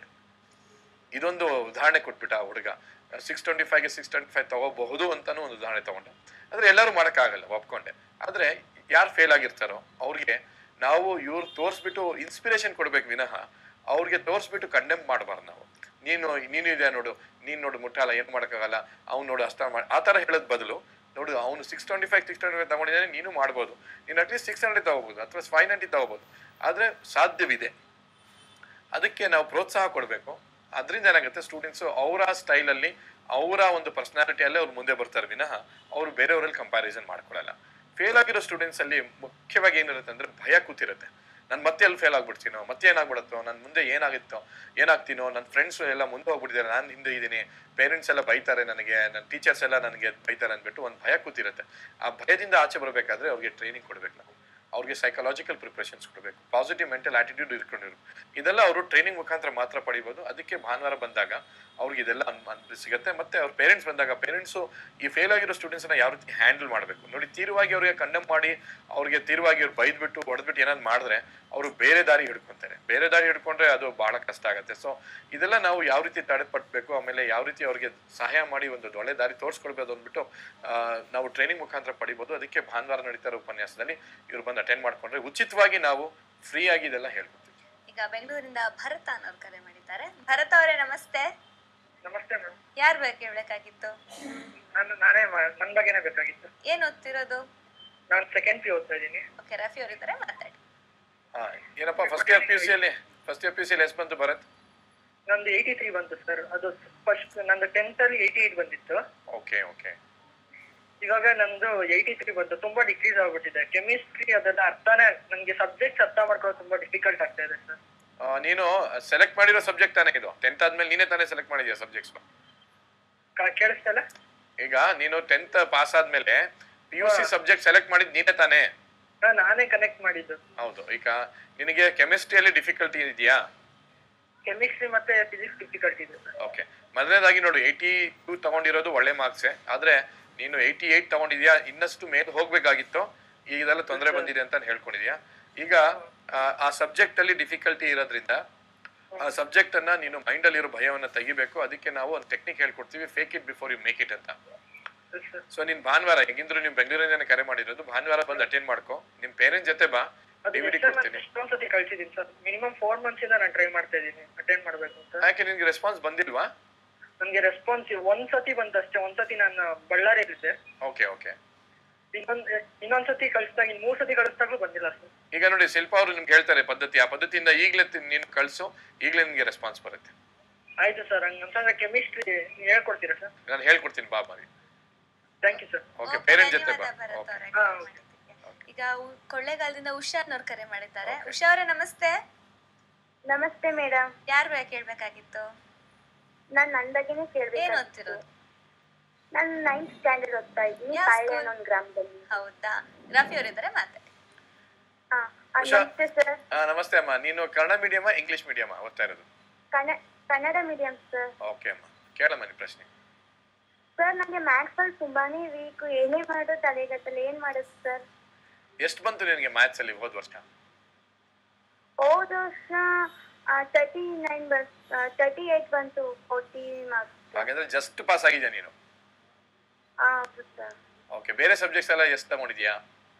ಇದೊಂದು ಉದಾಹರಣೆ ಕೊಟ್ಬಿಟ್ಟ ಆ ಹುಡುಗ ಸಿಕ್ಸ್ ಟ್ವೆಂಟಿ ಫೈವ್ಗೆ ಸಿಕ್ಸ್ ಟ್ವೆಂಟಿ ಫೈವ್ ತಗೋಬಹುದು ಅಂತಾನು ಒಂದು ಉದಾಹರಣೆ ತಗೊಂಡ ಆದರೆ ಎಲ್ಲರೂ ಮಾಡೋಕ್ಕಾಗಲ್ಲ ಒಪ್ಕೊಂಡೆ ಆದರೆ ಯಾರು ಫೇಲ್ ಆಗಿರ್ತಾರೋ ಅವ್ರಿಗೆ ನಾವು ಇವ್ರು ತೋರಿಸ್ಬಿಟ್ಟು ಇನ್ಸ್ಪಿರೇಷನ್ ಕೊಡ್ಬೇಕು ವಿನಃ ಅವ್ರಿಗೆ ತೋರಿಸ್ಬಿಟ್ಟು ಕಂಡೆಮ್ ಮಾಡಬಾರ್ದು ನಾವು ನೀನು ನೀನು ಇದೆ ನೋಡು ನೀನು ನೋಡು ಮುಟ್ಟಾಲ ಏನು ಮಾಡೋಕ್ಕಾಗಲ್ಲ ಅವ್ನು ನೋಡು ಅಷ್ಟ ಮಾಡಿ ಆ ಥರ ಹೇಳೋದ್ ಬದಲು ನೋಡು ಅವನು six twenty five six twenty five ತಗೊಂಡಿದ್ದಾನೆ ನೀನು ಮಾಡ್ಬೋದು ನೀನು ಅಟ್ಲೀಸ್ಟ್ ಸಿಕ್ಸ್ ಹಂಡ್ರೆಡ್ ತಗೋಬೋದು ಅಥವಾ ಫೈವ್ ನೈಂಟಿ ತಗೋಬೋದು ಆದರೆ ಸಾಧ್ಯವಿದೆ ಅದಕ್ಕೆ ನಾವು ಪ್ರೋತ್ಸಾಹ ಕೊಡಬೇಕು ಅದರಿಂದ ಏನಾಗುತ್ತೆ ಸ್ಟೂಡೆಂಟ್ಸು ಅವರ ಸ್ಟೈಲಲ್ಲಿ ಅವರ ಒಂದು ಪರ್ಸನಾಲಿಟಿಯಲ್ಲೇ ಅವ್ರು ಮುಂದೆ ಬರ್ತಾರೆ ವಿನಃ ಅವರು ಬೇರೆಯವರಲ್ಲಿ ಕಂಪ್ಯಾರಿಸನ್ ಮಾಡ್ಕೊಳ್ಳಲ್ಲ ಫೇಲ್ ಆಗಿರೋ ಸ್ಟೂಡೆಂಟ್ಸ್ ಅಲ್ಲಿ ಮುಖ್ಯವಾಗಿ ಏನಿರುತ್ತೆ ಅಂದ್ರೆ ಭಯ ಕೂತಿರುತ್ತೆ ನಾನು ಮತ್ತೆ ಎಲ್ಲಿ ಫೇಲ್ ಆಗ್ಬಿಡ್ತೀನೋ ಮತ್ತೆ ಏನಾಗ್ಬಿಡುತ್ತೋ ನನ್ನ ಮುಂದೆ ಏನಾಗುತ್ತೋ ಏನಾಗ್ತೀನೋ ನನ್ನ ಫ್ರೆಂಡ್ಸ್ ಎಲ್ಲ ಮುಂದೆ ಹೋಗ್ಬಿಟ್ಟಿದ್ದಾರೆ ನಾನು ಹಿಂದೆ ಇದ್ದೀನಿ ಪೇರೆಂಟ್ಸ್ ಎಲ್ಲ ಬೈತಾರೆ ನನಗೆ ನನ್ನ ಟೀಚರ್ಸ್ ಎಲ್ಲ ನನಗೆ ಬೈತಾರೆ ಅಂದ್ಬಿಟ್ಟು ಒಂದು ಭಯ ಕೂತಿರುತ್ತೆ ಆ ಭಯದಿಂದ ಆಚೆ ಬರಬೇಕಾದ್ರೆ ಅವ್ರಿಗೆ ಟ್ರೈನಿಂಗ್ ಕೊಡ್ಬೇಕು ನಾವು ಅವ್ರಿಗೆ ಸೈಕಲಾಜಿಕಲ್ ಪ್ರಿಪ್ರೇಷನ್ಸ್ ಕೊಡಬೇಕು ಪಾಸಿಟಿವ್ ಮೆಂಟಲ್ ಆಟಿಟ್ಯೂಡ್ ಇಟ್ಕೊಂಡಿರ್ಬೇಕು ಇದೆಲ್ಲ ಅವರು ಟ್ರೈನಿಂಗ್ ಮುಖಾಂತರ ಮಾತ್ರ ಪಡಿಬೋದು ಅದಕ್ಕೆ ಭಾನುವಾರ ಬಂದಾಗ ಅವ್ರಿಗೆ ಇದೆಲ್ಲ ಅನ್- ಅನ್- ಸಿಗುತ್ತೆ ಮತ್ತೆ ಅವ್ರ ಪೇರೆಂಟ್ಸ್ ಬಂದಾಗ ಪೇರೆಂಟ್ಸು ಈ ಫೇಲ್ ಆಗಿರೋ ಸ್ಟೂಡೆಂಟ್ಸ್ನ ಯಾವ ರೀತಿ ಹ್ಯಾಂಡಲ್ ಮಾಡಬೇಕು ನೋಡಿ ತೀರ್ವಾಗಿ ಅವ್ರಿಗೆ ಕಂಡಮ್ ಮಾಡಿ ಅವ್ರಿಗೆ ತೀರ್ವಾಗಿ ಅವ್ರು ಬೈದ್ಬಿಟ್ಟು ಹೊಡೆದ್ಬಿಟ್ಟು ಏನಾದ್ರು ಮಾಡಿದ್ರೆ ಅವರು ಬೇರೆ ದಾರಿ ಹಿಡ್ಕೊಂತಾರೆ ಬೇರೆ ದಾರಿ ಹಿಡ್ಕೊಂಡ್ರೆ ಅದು ಬಹಳ ಕಷ್ಟ ಆಗುತ್ತೆ ಸೊ ಇದೆಲ್ಲ ನಾವು ಯಾವ ರೀತಿ ತಡೆಪಟ್ಟಬೇಕು ಆಮೇಲೆ ಯಾವ ರೀತಿ ಅವ್ರಿಗೆ ಸಹಾಯ ಮಾಡಿ ಒಂದು ಒಳ್ಳೆ ದಾರಿ ತೋರಿಸ್ಕೊಳ್ಬೋದು ಅಂದ್ಬಿಟ್ಟು ಆ, ನಾವು ಟ್ರೈನಿಂಗ್ ಮುಖಾಂತರ ಪಡಿಬೋದು ಅದಕ್ಕೆ ಭಾನುವಾರ ನಡೀತಾ ಇರೋ ಉಪನ್ಯಾಸದಲ್ಲಿ ಇವ್ರು ಬಂದು ಅಟೆಂಡ್ ಮಾಡ್ಕೊಂಡ್ರೆ ಉಚಿತವಾಗಿ ನಾವು ಫ್ರೀ ಆಗಿ ಇದೆಲ್ಲ ಹೇಳ್ಕೊಡ್ತೀವಿ ಈಗ ಬೆಂಗಳೂರಿಂದ ಭರತ ಅನ್ನೋರು ಕರೆ ಮಾಡಿದ್ದಾರೆ ಭರತ ಅವರೇ ನಮಸ್ತೆ ನಮಸ್ತೆ ಮ್ಯಾಮ್ ಯಾರ್ ಬಗ್ಗೆ ಕೇಳಬೇಕಾಗಿತ್ತು ನಾನು ನಾನೇ ಮಾ- ನನ್ ಬಗ್ಗೆನೇ ಬೇಕಾಗಿತ್ತು ಏನ್ ಓದ್ತಿರೋದು ನಾನು ಸೆಕೆಂಡ್ ಪಿ ಓದ್ತಾ ಇದ್ದೀನಿ ಓಕೆ ರಫಿ ಅವರಿದ್ದಾರೆ ಮಾತಾಡಿ ಹಾ ಏನಪ್ಪ ಫಸ್ಟ್ ಇಯರ್ ಪಿ ಯು ಸಿಯಲ್ಲಿ ಫಸ್ಟ್ ಇಯರ್ ಪಿ ಯು ಸಿಯಲ್ಲಿ ಎಷ್ಟು ಬಂತು ಭರತ್ ನಂದು ಏಯ್ಟಿ ತ್ರೀ ಬಂತು ಸರ್ ಅದು ಫಸ್ಟ್ ನಂದು ಟೆಂತ್ ಅಲ್ಲಿ ಏಯ್ಟಿ ಏಟ್ ಬಂದಿತ್ತು ಓಕೆ ಓಕೆ ಇವಾಗ ನಂದು ಏಯ್ಟಿ ತ್ರೀ ಬಂತು ತುಂಬಾ ಡಿಕ್ರೀಸ್ ಆಗ್ಬಿಟ್ಟಿದೆ ಕೆಮಿಸ್ಟ್ರಿ ಅದೆಲ್ಲ ಅರ್ಥನೇ ನಂಗೆ ಸಬ್ಜೆಕ್ಟ್ಸ್ ಅರ್ಥ ಮಾಡ್ಕೊಳ್ಳೋದು ತುಂಬಾ ಡಿಫಿಕಲ್ಟ್ ಆಗ್ತಾ ಇದೆ ಸರ್ ನೀನು ಸೆಲೆಕ್ಟ್ ಮಾಡಿರೋ ಸಬ್ಜೆಕ್ಟ್ ತಾನೇ ಇದು ಟೆಂತ್ ಆದ್ಮೇಲೆ ನೀನೇ ತಾನೇ ಸೆಲೆಕ್ಟ್ ಮಾಡಿದ್ಯಾ ಸಬ್ಜೆಕ್ಟ್ಸ್ ಕೇಳಿಸ್ತಲ್ಲ ಈಗ ನೀನು ಟೆಂತ್ ಪಾಸ್ ಆದ್ಮೇಲೆ P U C subject select ಮಾಡಿದ್ ನೀನೇ ತಾನೇ ನಾನೇ ಕನೆಕ್ಟ್ ಮಾಡಿದ್ದು ಹೌದು ಈಗ ನಿನಗೆ ಕೆಮಿಸ್ಟ್ರಿಯಲ್ಲಿ ಡಿಫಿಕಲ್ಟಿ ಇದೆಯಾ ಕೆಮಿಸ್ಟ್ರಿ ಮತ್ತೆ ಫಿಸಿಕ್ಸ್ ಡಿಫಿಕಲ್ಟ್ ಇದೆ ಸರ್ ಓಕೆ ಮೊದಲನೇದಾಗಿ ನೋಡು ಏಯ್ಟಿ ಟೂ ತಗೊಂಡಿರೋದು ಒಳ್ಳೆ ಮಾರ್ಕ್ಸೇ ಆದ್ರೆ ನೀನು ಏಯ್ಟಿ ಏಯ್ಟ್ ತಗೊಂಡಿದ್ಯಾ ಇನ್ನಷ್ಟು ಮೇಲೆ ಹೋಗ್ಬೇಕಾಗಿತ್ತು ಈಗ ಇದೆಲ್ಲ ತೊಂದರೆ ಬಂದಿದೆ ಅಂತ ಹೇಳ್ಕೊಂಡಿದ್ಯಾ ಈಗ ಆ- ಆ ಸಬ್ಜೆಕ್ಟ್ ಅಲ್ಲಿ ಡಿಫಿಕಲ್ಟಿ ಇರೋದ್ರಿಂದ ಆ ಸಬ್ಜೆಕ್ಟ್ ಅನ್ನ ನೀನು ಮೈಂಡ್ ಅಲ್ಲಿ ಇರೋ ಭಯವನ್ನ ತೆಗಿಬೇಕು ಅದಕ್ಕೆ ನಾವು ಒಂದು ಟೆಕ್ನಿಕ್ ಹೇಳ್ಕೊಡ್ತೀವಿ fake it before you make it ಅಂತ ಸರ್ ಸೊ ನೀನ್ ಭಾನುವಾರ ಹೆಂಗಿದ್ರು ನೀವು ಬೆಂಗಳೂರಿಂದ ಕರೆ ಮಾಡಿರೋದು ಭಾನುವಾರ ಬಂದು ಅಟೆಂಡ್ ಮಾಡ್ಕೊ ನಿಮ್ ಪೇರೆಂಟ್ ಜೊತೆ ಬಾ ಅದು ಡಿವಿಡಿ ಎಷ್ಟೊಂದ್ ಕೊಡ್ತೀನಿ ಎಷ್ಟೊಂದ್ಸತಿ ಕಳ್ಸಿದೀನಿ ಸರ್ ಮಿನಿಮಮ್ ಫೋರ್ ಮಂತ್ಸ್ ಇಂದ ನಾನು ಟ್ರೈ ಮಾಡ್ತಾ ಇದ್ದೀನಿ ಅಟೆಂಡ್ ಮಾಡ್ಬೇಕು ಅಂತ ಯಾಕೆ ನಿನ್ಗೆ ರೆಸ್ಪಾನ್ಸ್ ಬಂದಿಲ್ವಾ ನನ್ಗೆ ರೆಸ್ಪಾನ್ಸ್ ಒಂದ್ಸತಿ ಬಂತಷ್ಟೇ ಒಂದ್ಸತಿ ನಾನು ಬಳ್ಳಾರಿಯಲ್ಲಿದ್ದೆ ಓಕೆ ಓಕೆ ಇನ್ನೊಂದ್ ಇನ್ನೊಂದ್ಸತಿ ಕಳಿಸ್ದಾಗ ಇನ್ ಮೂರ್ ಸತಿ ಕಳಿಸ್ದಾಗ್ಲೂ ಬಂದಿಲ್ಲ ಸರ್ ಈಗ ನೋಡಿ ಶಿಲ್ಪ ಅವರು ನಿಮ್ಗೆ ಹೇಳ್ತಾರೆ ಪದ್ಧತಿ ಆ ಪದ್ಧತಿಯಿಂದ ಈಗಲೇ ನೀನು ಕಳ್ಸು ಈಗಲೇ ನಿಮ್ಗೆ ರೆಸ್ಪಾನ್ಸ್ ಬರುತ್ತೆ ಆಯ್ತು ಸರ್ ಹಂಗಂತಂದ್ರೆ ಕೆಮಿಸ್ಟ್ರಿ ಹೇಳ್ಕೊಡ್ತೀರಾ ಸರ್ ನಾನು ಹೇಳ್ಕೊಡ್ತೀನಿ ಬಾ ಮರಿ thank you sir okay Okay, parent ಜೊತೆ ಬಾ ಧನ್ಯವಾದ ಭರತ್ ಓಕೆ ಅವರೇ ಹಾ. ಕರೆ ಮಾಡಿದ್ದಕ್ಕೆ. ಈಗ ಉ- ಕೊಳ್ಳೇಗಾಲದಿಂದ ಉಷಾರ್ನವ್ರು ಕರೆ ಮಾಡಿದ್ದಾರೆ ಉಷಾ ಅವರೇ ನಮಸ್ತೆ ನಮಸ್ತೆ ಮೇಡಮ್ ಯಾರು ಬೇಗ ಕೇಳ್ಬೇಕಾಗಿತ್ತು ನಾನ್ ನನ್ ಬಗ್ಗೆನೇ ಏನ್ ಕೇಳ್ಬೇಕು ಓದ್ತಿರೋದು ನಾನ್ ನೈನ್ತ್ ಸ್ಟ್ಯಾಂಡರ್ಡ್ ಓದ್ತಾ ಇದ್ದೀನಿ ಯಾವ ತಾಯಿಲೆ school? ಅನ್ನೋ ಒಂದ್ ಗ್ರಾಮದಲ್ಲಿ ಹೌದಾ ರಫಿ ಅವರಿದ್ದಾರೆ ಮಾತಾಡಿ ಹಾ ಆ, ಉಷಾ. ನಮಸ್ತೆ ಸರ್ ಆ, ನಮಸ್ತೆ ಅಮ್ಮ ನೀನು ಕನ್ನಡ ಮೀಡಿಯಮ ಇಂಗ್ಲಿಷ್ ಮೀಡಿಯಮ ಓದ್ತಾ ಇರೋದು Kannada Kannada medium sir okay ಅಮ್ಮ ಕೇಳಮ್ಮ ನಿನ್ ಪ್ರಶ್ನೆ ಸರ್ ನಂಗೆ ಮ್ಯಾಥ್ಸ್ ಅಲ್ಲಿ ತುಂಬಾನೇ ವೀಕ್ ಏನೇ ಮಾಡೋ ತಲೆಗತ್ತಲ್ಲ ಏನ್ ಮಾಡೋದು ಸರ್ ಎಷ್ಟು ಬಂತು ನಿನಗೆ ಮ್ಯಾಥ್ಸ್ ಅಲ್ಲಿ ಹೋದ್ ವರ್ಷ ಹೋದ ವರ್ಷ ತರ್ಟಿ ನೈನ್ ಬಸ್ ತರ್ಟಿ ಏಟ್ ಬಂತು ಫೋರ್ಟಿ ಮಾರ್ಕ್ಸ್ ಹಾಗಾದ್ರೆ ಜಸ್ಟ್ ಪಾಸ್ ಆಗಿದ್ಯಾ ನೀನು ಹೌದು ಸರ್ ಓಕೆ ಬೇರೆ ಸಬ್ಜೆಕ್ಟ್ಸ್ ಎಲ್ಲ ಎಷ್ಟು ತಗೊಂಡಿದ್ಯಾ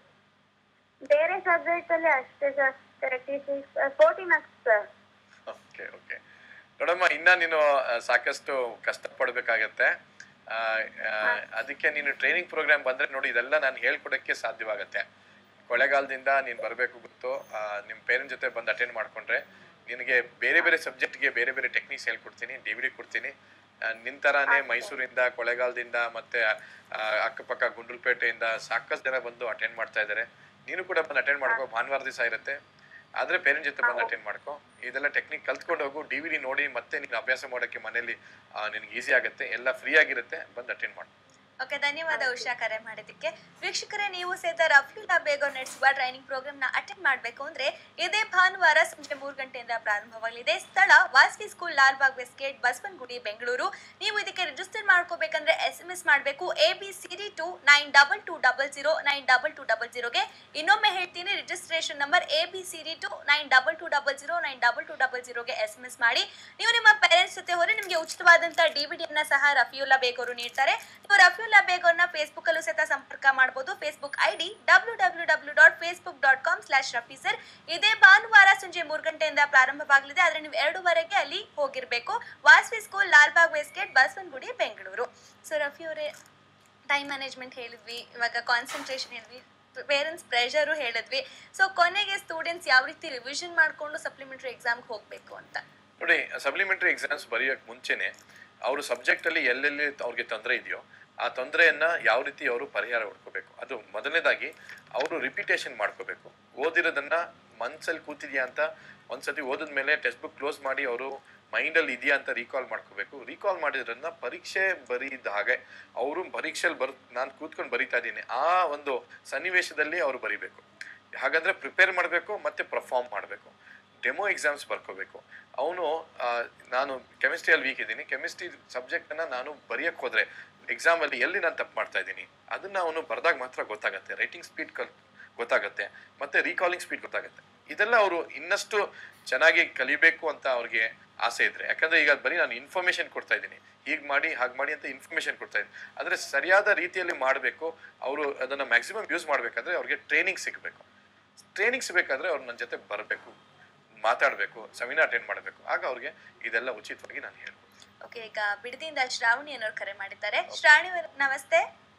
ಬೇರೆ ಸಬ್ಜೆಕ್ಟ್ ಅಲ್ಲಿ ಅಷ್ಟೇ sir thirty six forty marks sir okay okay ನೋಡಮ್ಮ ಇನ್ನ ನೀನು ಆ, ಸಾಕಷ್ಟು ಕಷ್ಟ ಪಡ್ಬೇಕಾಗತ್ತೆ ಆ, ಆ, ಅದಕ್ಕೆ ನೀನು ಟ್ರೈನಿಂಗ್ ಪ್ರೋಗ್ರಾಮ್ ಬಂದ್ರೆ ನೋಡಿ ಇದೆಲ್ಲ ನಾನು ಹೇಳ್ಕೊಡಕ್ಕೆ ಸಾಧ್ಯವಾಗತ್ತೆ ಕೊಳ್ಳೆಗಾಲದಿಂದ ನೀನು ಬರಬೇಕು ಗೊತ್ತು ಆ, ನಿಮ್ಮ ಪೇರೆಂಟ್ ಜೊತೆ ಬಂದು ಅಟೆಂಡ್ ಮಾಡ್ಕೊಂಡ್ರೆ ನಿನಗೆ ಬೇರೆ ಬೇರೆ ಸಬ್ಜೆಕ್ಟ್ಗೆ ಬೇರೆ ಬೇರೆ ಟೆಕ್ನಿಕ್ಸ್ ಹೇಳ್ಕೊಡ್ತೀನಿ ಡಿ ವಿ ಡಿ ಕೊಡ್ತೀನಿ ಆ, ನಿನ್ ತರಾನೇ ಮೈಸೂರಿಂದ ಕೊಳ್ಳೆಗಾಲದಿಂದ ಮತ್ತೆ ಆ, ಅಕ್ಕಪಕ್ಕ ಗುಂಡ್ಲುಪೇಟೆಯಿಂದ ಸಾಕಷ್ಟು ಜನ ಬಂದು ಅಟೆಂಡ್ ಮಾಡ್ತಾ ಇದ್ದಾರೆ ನೀನು ಕೂಡ ಬಂದು ಅಟೆಂಡ್ ಮಾಡ್ಕೋ ಭಾನುವಾರ ದಿವಸ ಇರುತ್ತೆ ಆದ್ರೆ ಪೇರೆಂಟ್ ಜೊತೆ ಬಂದು ಅಟೆಂಡ್ ಮಾಡ್ಕೋ ಇದೆಲ್ಲ ಟೆಕ್ನಿಕ್ ಕಲ್ತ್ಕೊಂಡು ಹೋಗು ಡಿ ವಿ ಡಿ ನೋಡಿ ಮತ್ತೆ ನೀನು ಅಭ್ಯಾಸ ಮಾಡೋಕ್ಕೆ ಮನೇಲಿ ನಿನ್ಗೆ ಈಸಿ ಆಗುತ್ತೆ ಎಲ್ಲ ಫ್ರೀ ಆಗಿರುತ್ತೆ ಬಂದು ಅಟೆಂಡ್ ಮಾಡು ಓಕೆ ಧನ್ಯವಾದ ಉಷಾ ಕರೆ ಮಾಡಿದ್ದಕ್ಕೆ ವೀಕ್ಷಕರೇ ನೀವು ಸಹಿತ ರಫ್ಯುಲಾ ಬೇಗೋ ನಡೆಸುವ ಟ್ರೈನಿಂಗ್ ಪ್ರೋಗ್ರಾಮ್ ನ ಅಟೆಂಡ್ ಮಾಡಬೇಕು ಅಂದ್ರೆ ಇದೇ ಭಾನುವಾರ ಸಂಜೆ ಮೂರು ಗಂಟೆಯಿಂದ ಪ್ರಾರಂಭವಾಗಲಿದೆ ಸ್ಥಳ ವಾಸ್ವಿ ಸ್ಕೂಲ್ ಲಾಲ್ಬಾಗ್ ವೆಸ್ಟ್ಗೇಟ್ ಬಸವನಗುಡಿ ಬೆಂಗಳೂರು ನೀವು ಇದಕ್ಕೆ ರಿಜಿಸ್ಟರ್ ಮಾಡ್ಕೋಬೇಕಂದ್ರೆ ಎಸ್ ಎಂ ಎಸ್ ಮಾಡಬೇಕು A B C D two nine double two double zero nine double two double ಜೀರೋಗೆ ಇನ್ನೊಮ್ಮೆ ಹೇಳ್ತೀನಿ registration number A B C D two nine double two double zero nine double two double ಜೀರೋಗೆ S M S ಮಾಡಿ ನೀವು ನಿಮ್ಮ parents ಜೊತೆ ಹೋದ್ರೆ ನಿಮಗೆ ಉಚಿತವಾದಂಥ ಡಿ ವಿ ಡಿಯನ್ನ ಸಹ ರಫಿಯುಲ್ಲಾ ಬೇಗವರು ನೀಡ್ತಾರೆ ನೀವು ರಫಿಯುಲ್ಲಾ ಬೇಗವ್ರನ್ನ ಫೇಸ್ಬುಕ್ ಅಲ್ಲೂ ಸಹಿತ ಸಂಪರ್ಕ ಮಾಡಬಹುದು Facebook ID W W W dot Facebook dot com slash Rafi sir ಇದೇ ಭಾನುವಾರ ಸಂಜೆ ಮೂರು ಗಂಟೆಯಿಂದ ಪ್ರಾರಂಭವಾಗಲಿದೆ ಆದ್ರೆ ನೀವು ಎರಡೂವರೆಗೆ ಅಲ್ಲಿ ಹೋಗಿರ್ಬೇಕು Vasavi school Lalbagh west gate Basavanagudi Bengaluru so Rafi ಅವರೇ ಟೈಮ್ ಮ್ಯಾನೇಜ್ಮೆಂಟ್ ಹೇಳಿದ್ವಿ ಇವಾಗ ಕಾನ್ಸಂಟ್ರೇಷನ್ ಹೇಳಿದ್ವಿ ಪೇರೆಂಟ್ಸ್ ಪ್ರೆಷರು ಹೇಳಿದ್ವಿ ಸೊ ಕೊನೆಗೆ ಸ್ಟೂಡೆಂಟ್ಸ್ ಯಾವ ರೀತಿ ರಿವಿಷನ್ ಮಾಡಿಕೊಂಡು ಸಪ್ಲಿಮೆಂಟರಿ ಎಕ್ಸಾಮ್ಗೆ ಹೋಗಬೇಕು ಅಂತ ನೋಡಿ ಸಪ್ಲಿಮೆಂಟರಿ ಎಕ್ಸಾಮ್ಸ್ ಬರೆಯೋಕೆ ಮುಂಚೆನೆ ಅವರು ಸಬ್ಜೆಕ್ಟ್ ಅಲ್ಲಿ ಎಲ್ಲೆಲ್ಲಿ ಅವ್ರಿಗೆ ತೊಂದರೆ ಇದೆಯೋ ಆ ತೊಂದರೆಯನ್ನ ಯಾವ ರೀತಿ ಅವರು ಪರಿಹಾರ ಹುಡ್ಕೋಬೇಕು ಅದು ಮೊದಲನೇದಾಗಿ ಅವರು ರಿಪಿಟೇಷನ್ ಮಾಡ್ಕೋಬೇಕು ಓದಿರೋದನ್ನ ಮನ್ಸಲ್ಲಿ ಕೂತಿದ್ಯಾ ಅಂತ ಒಂದ್ಸತಿ ಓದಿದ್ಮೇಲೆ ಟೆಕ್ಸ್ಟ್ ಬುಕ್ ಕ್ಲೋಸ್ ಮಾಡಿ ಅವರು ಮೈಂಡಲ್ಲಿ ಇದೆಯಾ ಅಂತ ರೀಕಾಲ್ ಮಾಡ್ಕೋಬೇಕು ರೀಕಾಲ್ ಮಾಡಿದ್ರನ್ನ ಪರೀಕ್ಷೆ ಬರೀದ ಹಾಗೆ ಅವರು ಪರೀಕ್ಷೆಯಲ್ಲಿ ಬರ್ ನಾನು ಕೂತ್ಕೊಂಡು ಬರಿತಾ ಇದ್ದೀನಿ ಆ ಒಂದು ಸನ್ನಿವೇಶದಲ್ಲಿ ಅವರು ಬರಿಬೇಕು ಹಾಗಾದ್ರೆ ಪ್ರಿಪೇರ್ ಮಾಡಬೇಕು ಮತ್ತೆ ಪರ್ಫಾರ್ಮ್ ಮಾಡಬೇಕು ಡೆಮೋ ಎಕ್ಸಾಮ್ಸ್ ಬರ್ಕೋಬೇಕು ಅವನು ನಾನು ಕೆಮಿಸ್ಟ್ರಿಯಲ್ಲಿ ವೀಕ್ ಇದ್ದೀನಿ ಕೆಮಿಸ್ಟ್ರಿ ಸಬ್ಜೆಕ್ಟನ್ನು ನಾನು ಬರೆಯಕ್ಕೆ ಹೋದ್ರೆ ಎಕ್ಸಾಮಲ್ಲಿ ಎಲ್ಲಿ ನಾನು ತಪ್ಪು ಮಾಡ್ತಾ ಇದ್ದೀನಿ ಅದನ್ನ ಅವನು ಬರೆದಾಗ ಮಾತ್ರ ಗೊತ್ತಾಗುತ್ತೆ ರೈಟಿಂಗ್ ಸ್ಪೀಡ್ ಕಲ್ ಗೊತ್ತಾಗುತ್ತೆ ಮತ್ತೆ ರೀಕಾಲಿಂಗ್ ಸ್ಪೀಡ್ ಗೊತ್ತಾಗುತ್ತೆ ಇದೆಲ್ಲ ಅವರು ಇನ್ನಷ್ಟು ಚೆನ್ನಾಗಿ ಕಲಿಬೇಕು ಅಂತ ಅವ್ರಿಗೆ ಆಸೆ ಇದ್ರೆ ಯಾಕಂದ್ರೆ ಈಗ ಬರೀ ನಾನು ಇನ್ಫಾರ್ಮೇಶನ್ ಕೊಡ್ತಾ ಇದ್ದೀನಿ ಹೀಗೆ ಮಾಡಿ ಹಾಗೆ ಮಾಡಿ ಅಂತ ಇನ್ಫಾರ್ಮೇಶನ್ ಕೊಡ್ತಾ ಇದ್ದೀನಿ ಆದರೆ ಸರಿಯಾದ ರೀತಿಯಲ್ಲಿ ಮಾಡಬೇಕು ಅವರು ಅದನ್ನು ಮ್ಯಾಕ್ಸಿಮಮ್ ಯೂಸ್ ಮಾಡಬೇಕಾದ್ರೆ ಅವ್ರಿಗೆ ಟ್ರೈನಿಂಗ್ ಸಿಗಬೇಕು ಟ್ರೈನಿಂಗ್ ಸಿಗಬೇಕಾದ್ರೆ ಅವ್ರು ನನ್ನ ಜೊತೆ ಬರಬೇಕು ಮಾತಾಡಬೇಕು ಸೆಮಿನಾರ್ ಅಟೆಂಡ್ ಮಾಡಬೇಕು ಆಗ ಅವ್ರಿಗೆ ಇದೆಲ್ಲ ಉಚಿತವಾಗಿ ನಾನು ಹೇಳ್ಬೋದು ಓಕೆ ಈಗ ಬಿಡದಿಯಿಂದ ಶ್ರಾವಣಿ ಅನ್ನೋರು ಕರೆ ಮಾಡಿದ್ದಾರೆ ಶ್ರಾವಣಿ ಅವ್ರೆ, ನಮಸ್ತೆ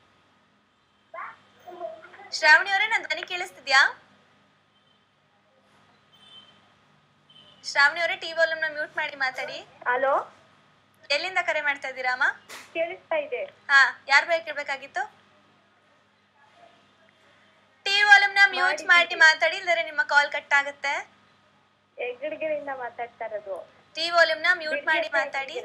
ಶ್ರಾವಣಿ ಅವರೇ ನನ್ನ ಧ್ವನಿ ಕೇಳಿಸ್ತಿದ್ಯಾ ಶ್ರಾವಣಿ ಅವರೇ ಟಿ ವಾಲ್ಯೂಮ್ನ ಮ್ಯೂಟ್ ಮಾಡಿ ಮಾತಾಡಿ ಹಲೋ ಎಲ್ಲಿಂದ ಕರೆ ಮಾಡ್ತಾ ಇದ್ದೀರಾ ಅಮ್ಮ ಕೇಳಿಸ್ತಾ ಇದೆ ಹಾ ಯಾರ್ ಬೇಕು ಕೇಳ್ಬೇಕಾಗಿತ್ತು ಟಿ ವಾಲ್ಯೂಮ್ನ ಮ್ಯೂಟ್ ಮಾಡಿ ಮಾತಾಡಿ ಇಲ್ಲದ್ರೆ ನಿಮ್ಮ ಕಾಲ್ ಕಟ್ ಆಗುತ್ತೆ ಹೆಗ್ಗಡಗೆರೆಯಿಂದ ಮಾತಾಡ್ತಾ ಇರೋದು ಟಿ ವಾಲ್ಯೂಮ್ನ ಮ್ಯೂಟ್ ಮಾಡಿ ಮಾತಾಡಿ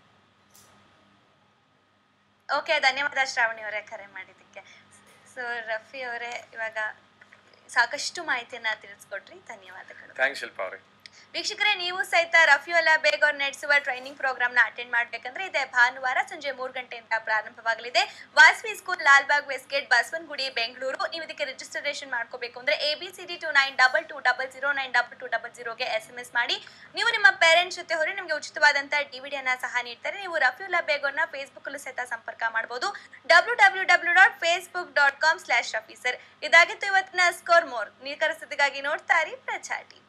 ಓಕೆ ಧನ್ಯವಾದ ಶ್ರಾವಣಿ ಅವರೇ ಕರೆ ಮಾಡಿದ್ದಕ್ಕೆ ಸೊ ರಫಿ ಅವರೇ ಇವಾಗ ಸಾಕಷ್ಟು ಮಾಹಿತಿಯನ್ನ ತಿಳಿಸ್ಕೊಟ್ರಿ ಧನ್ಯವಾದಗಳು ಥ್ಯಾಂಕ್ಸ್ ಶಿಲ್ಪ ಅವ್ರೆ ವೀಕ್ಷಕರೇ ನೀವು ಸಹಿತ ರಫಿಯೋಲಾ ಬೇಗ್ ಅವ್ರು ನಡೆಸುವ ಟ್ರೈನಿಂಗ್ ಪ್ರೋಗ್ರಾಮ್ ನ ಅಟೆಂಡ್ ಮಾಡ್ಬೇಕಂದ್ರೆ ಇದೆ ಭಾನುವಾರ ಸಂಜೆ ಮೂರು ಗಂಟೆಯಿಂದ ಪ್ರಾರಂಭವಾಗಲಿದೆ ವಾಸ್ವಿ ಸ್ಕೂಲ್ ಲಾಲ್ಬಾಗ್ ವೆಸ್ಟ್ಗೇಟ್ ಬಸವನಗುಡಿ ಬೆಂಗಳೂರು ನೀವು ಇದಕ್ಕೆ ರಿಜಿಸ್ಟ್ರೇಷನ್ ಮಾಡ್ಕೋಬೇಕು ಅಂದ್ರೆ A B C D two nine double two double zero nine double two double ಜೀರೋಗೆ ಎಸ್ ಎಂ ಎಸ್ ಮಾಡಿ ನೀವು ನಿಮ್ಮ ಪೇರೆಂಟ್ಸ್ ಜೊತೆ ಹೊರ ನಿಮಗೆ ಉಚಿತವಾದಂತಹ ಡಿವಿಡಿಯನ್ನ ಸಹ ನೀಡ್ತಾರೆ ನೀವು ರಫಿಯುಲ್ಲಾ ಬೇಗ್ ಅವ್ರನ್ನ ಫೇಸ್ಬುಕ್ ಅಲ್ಲೂ ಸಹಿತ ಸಂಪರ್ಕ ಮಾಡಬಹುದು W W W dot Facebook dot com slash Rafi sir ಇದಾಗಿತ್ತು ಇವತ್ತಿನ ಸ್ಕೋರ್ ಮೋರ್ ನಿಖರ ಸುದ್ದಿಗಾಗಿ ನೋಡ್ತಾ ಇರಿ ಪ್ರಚಾಟಿ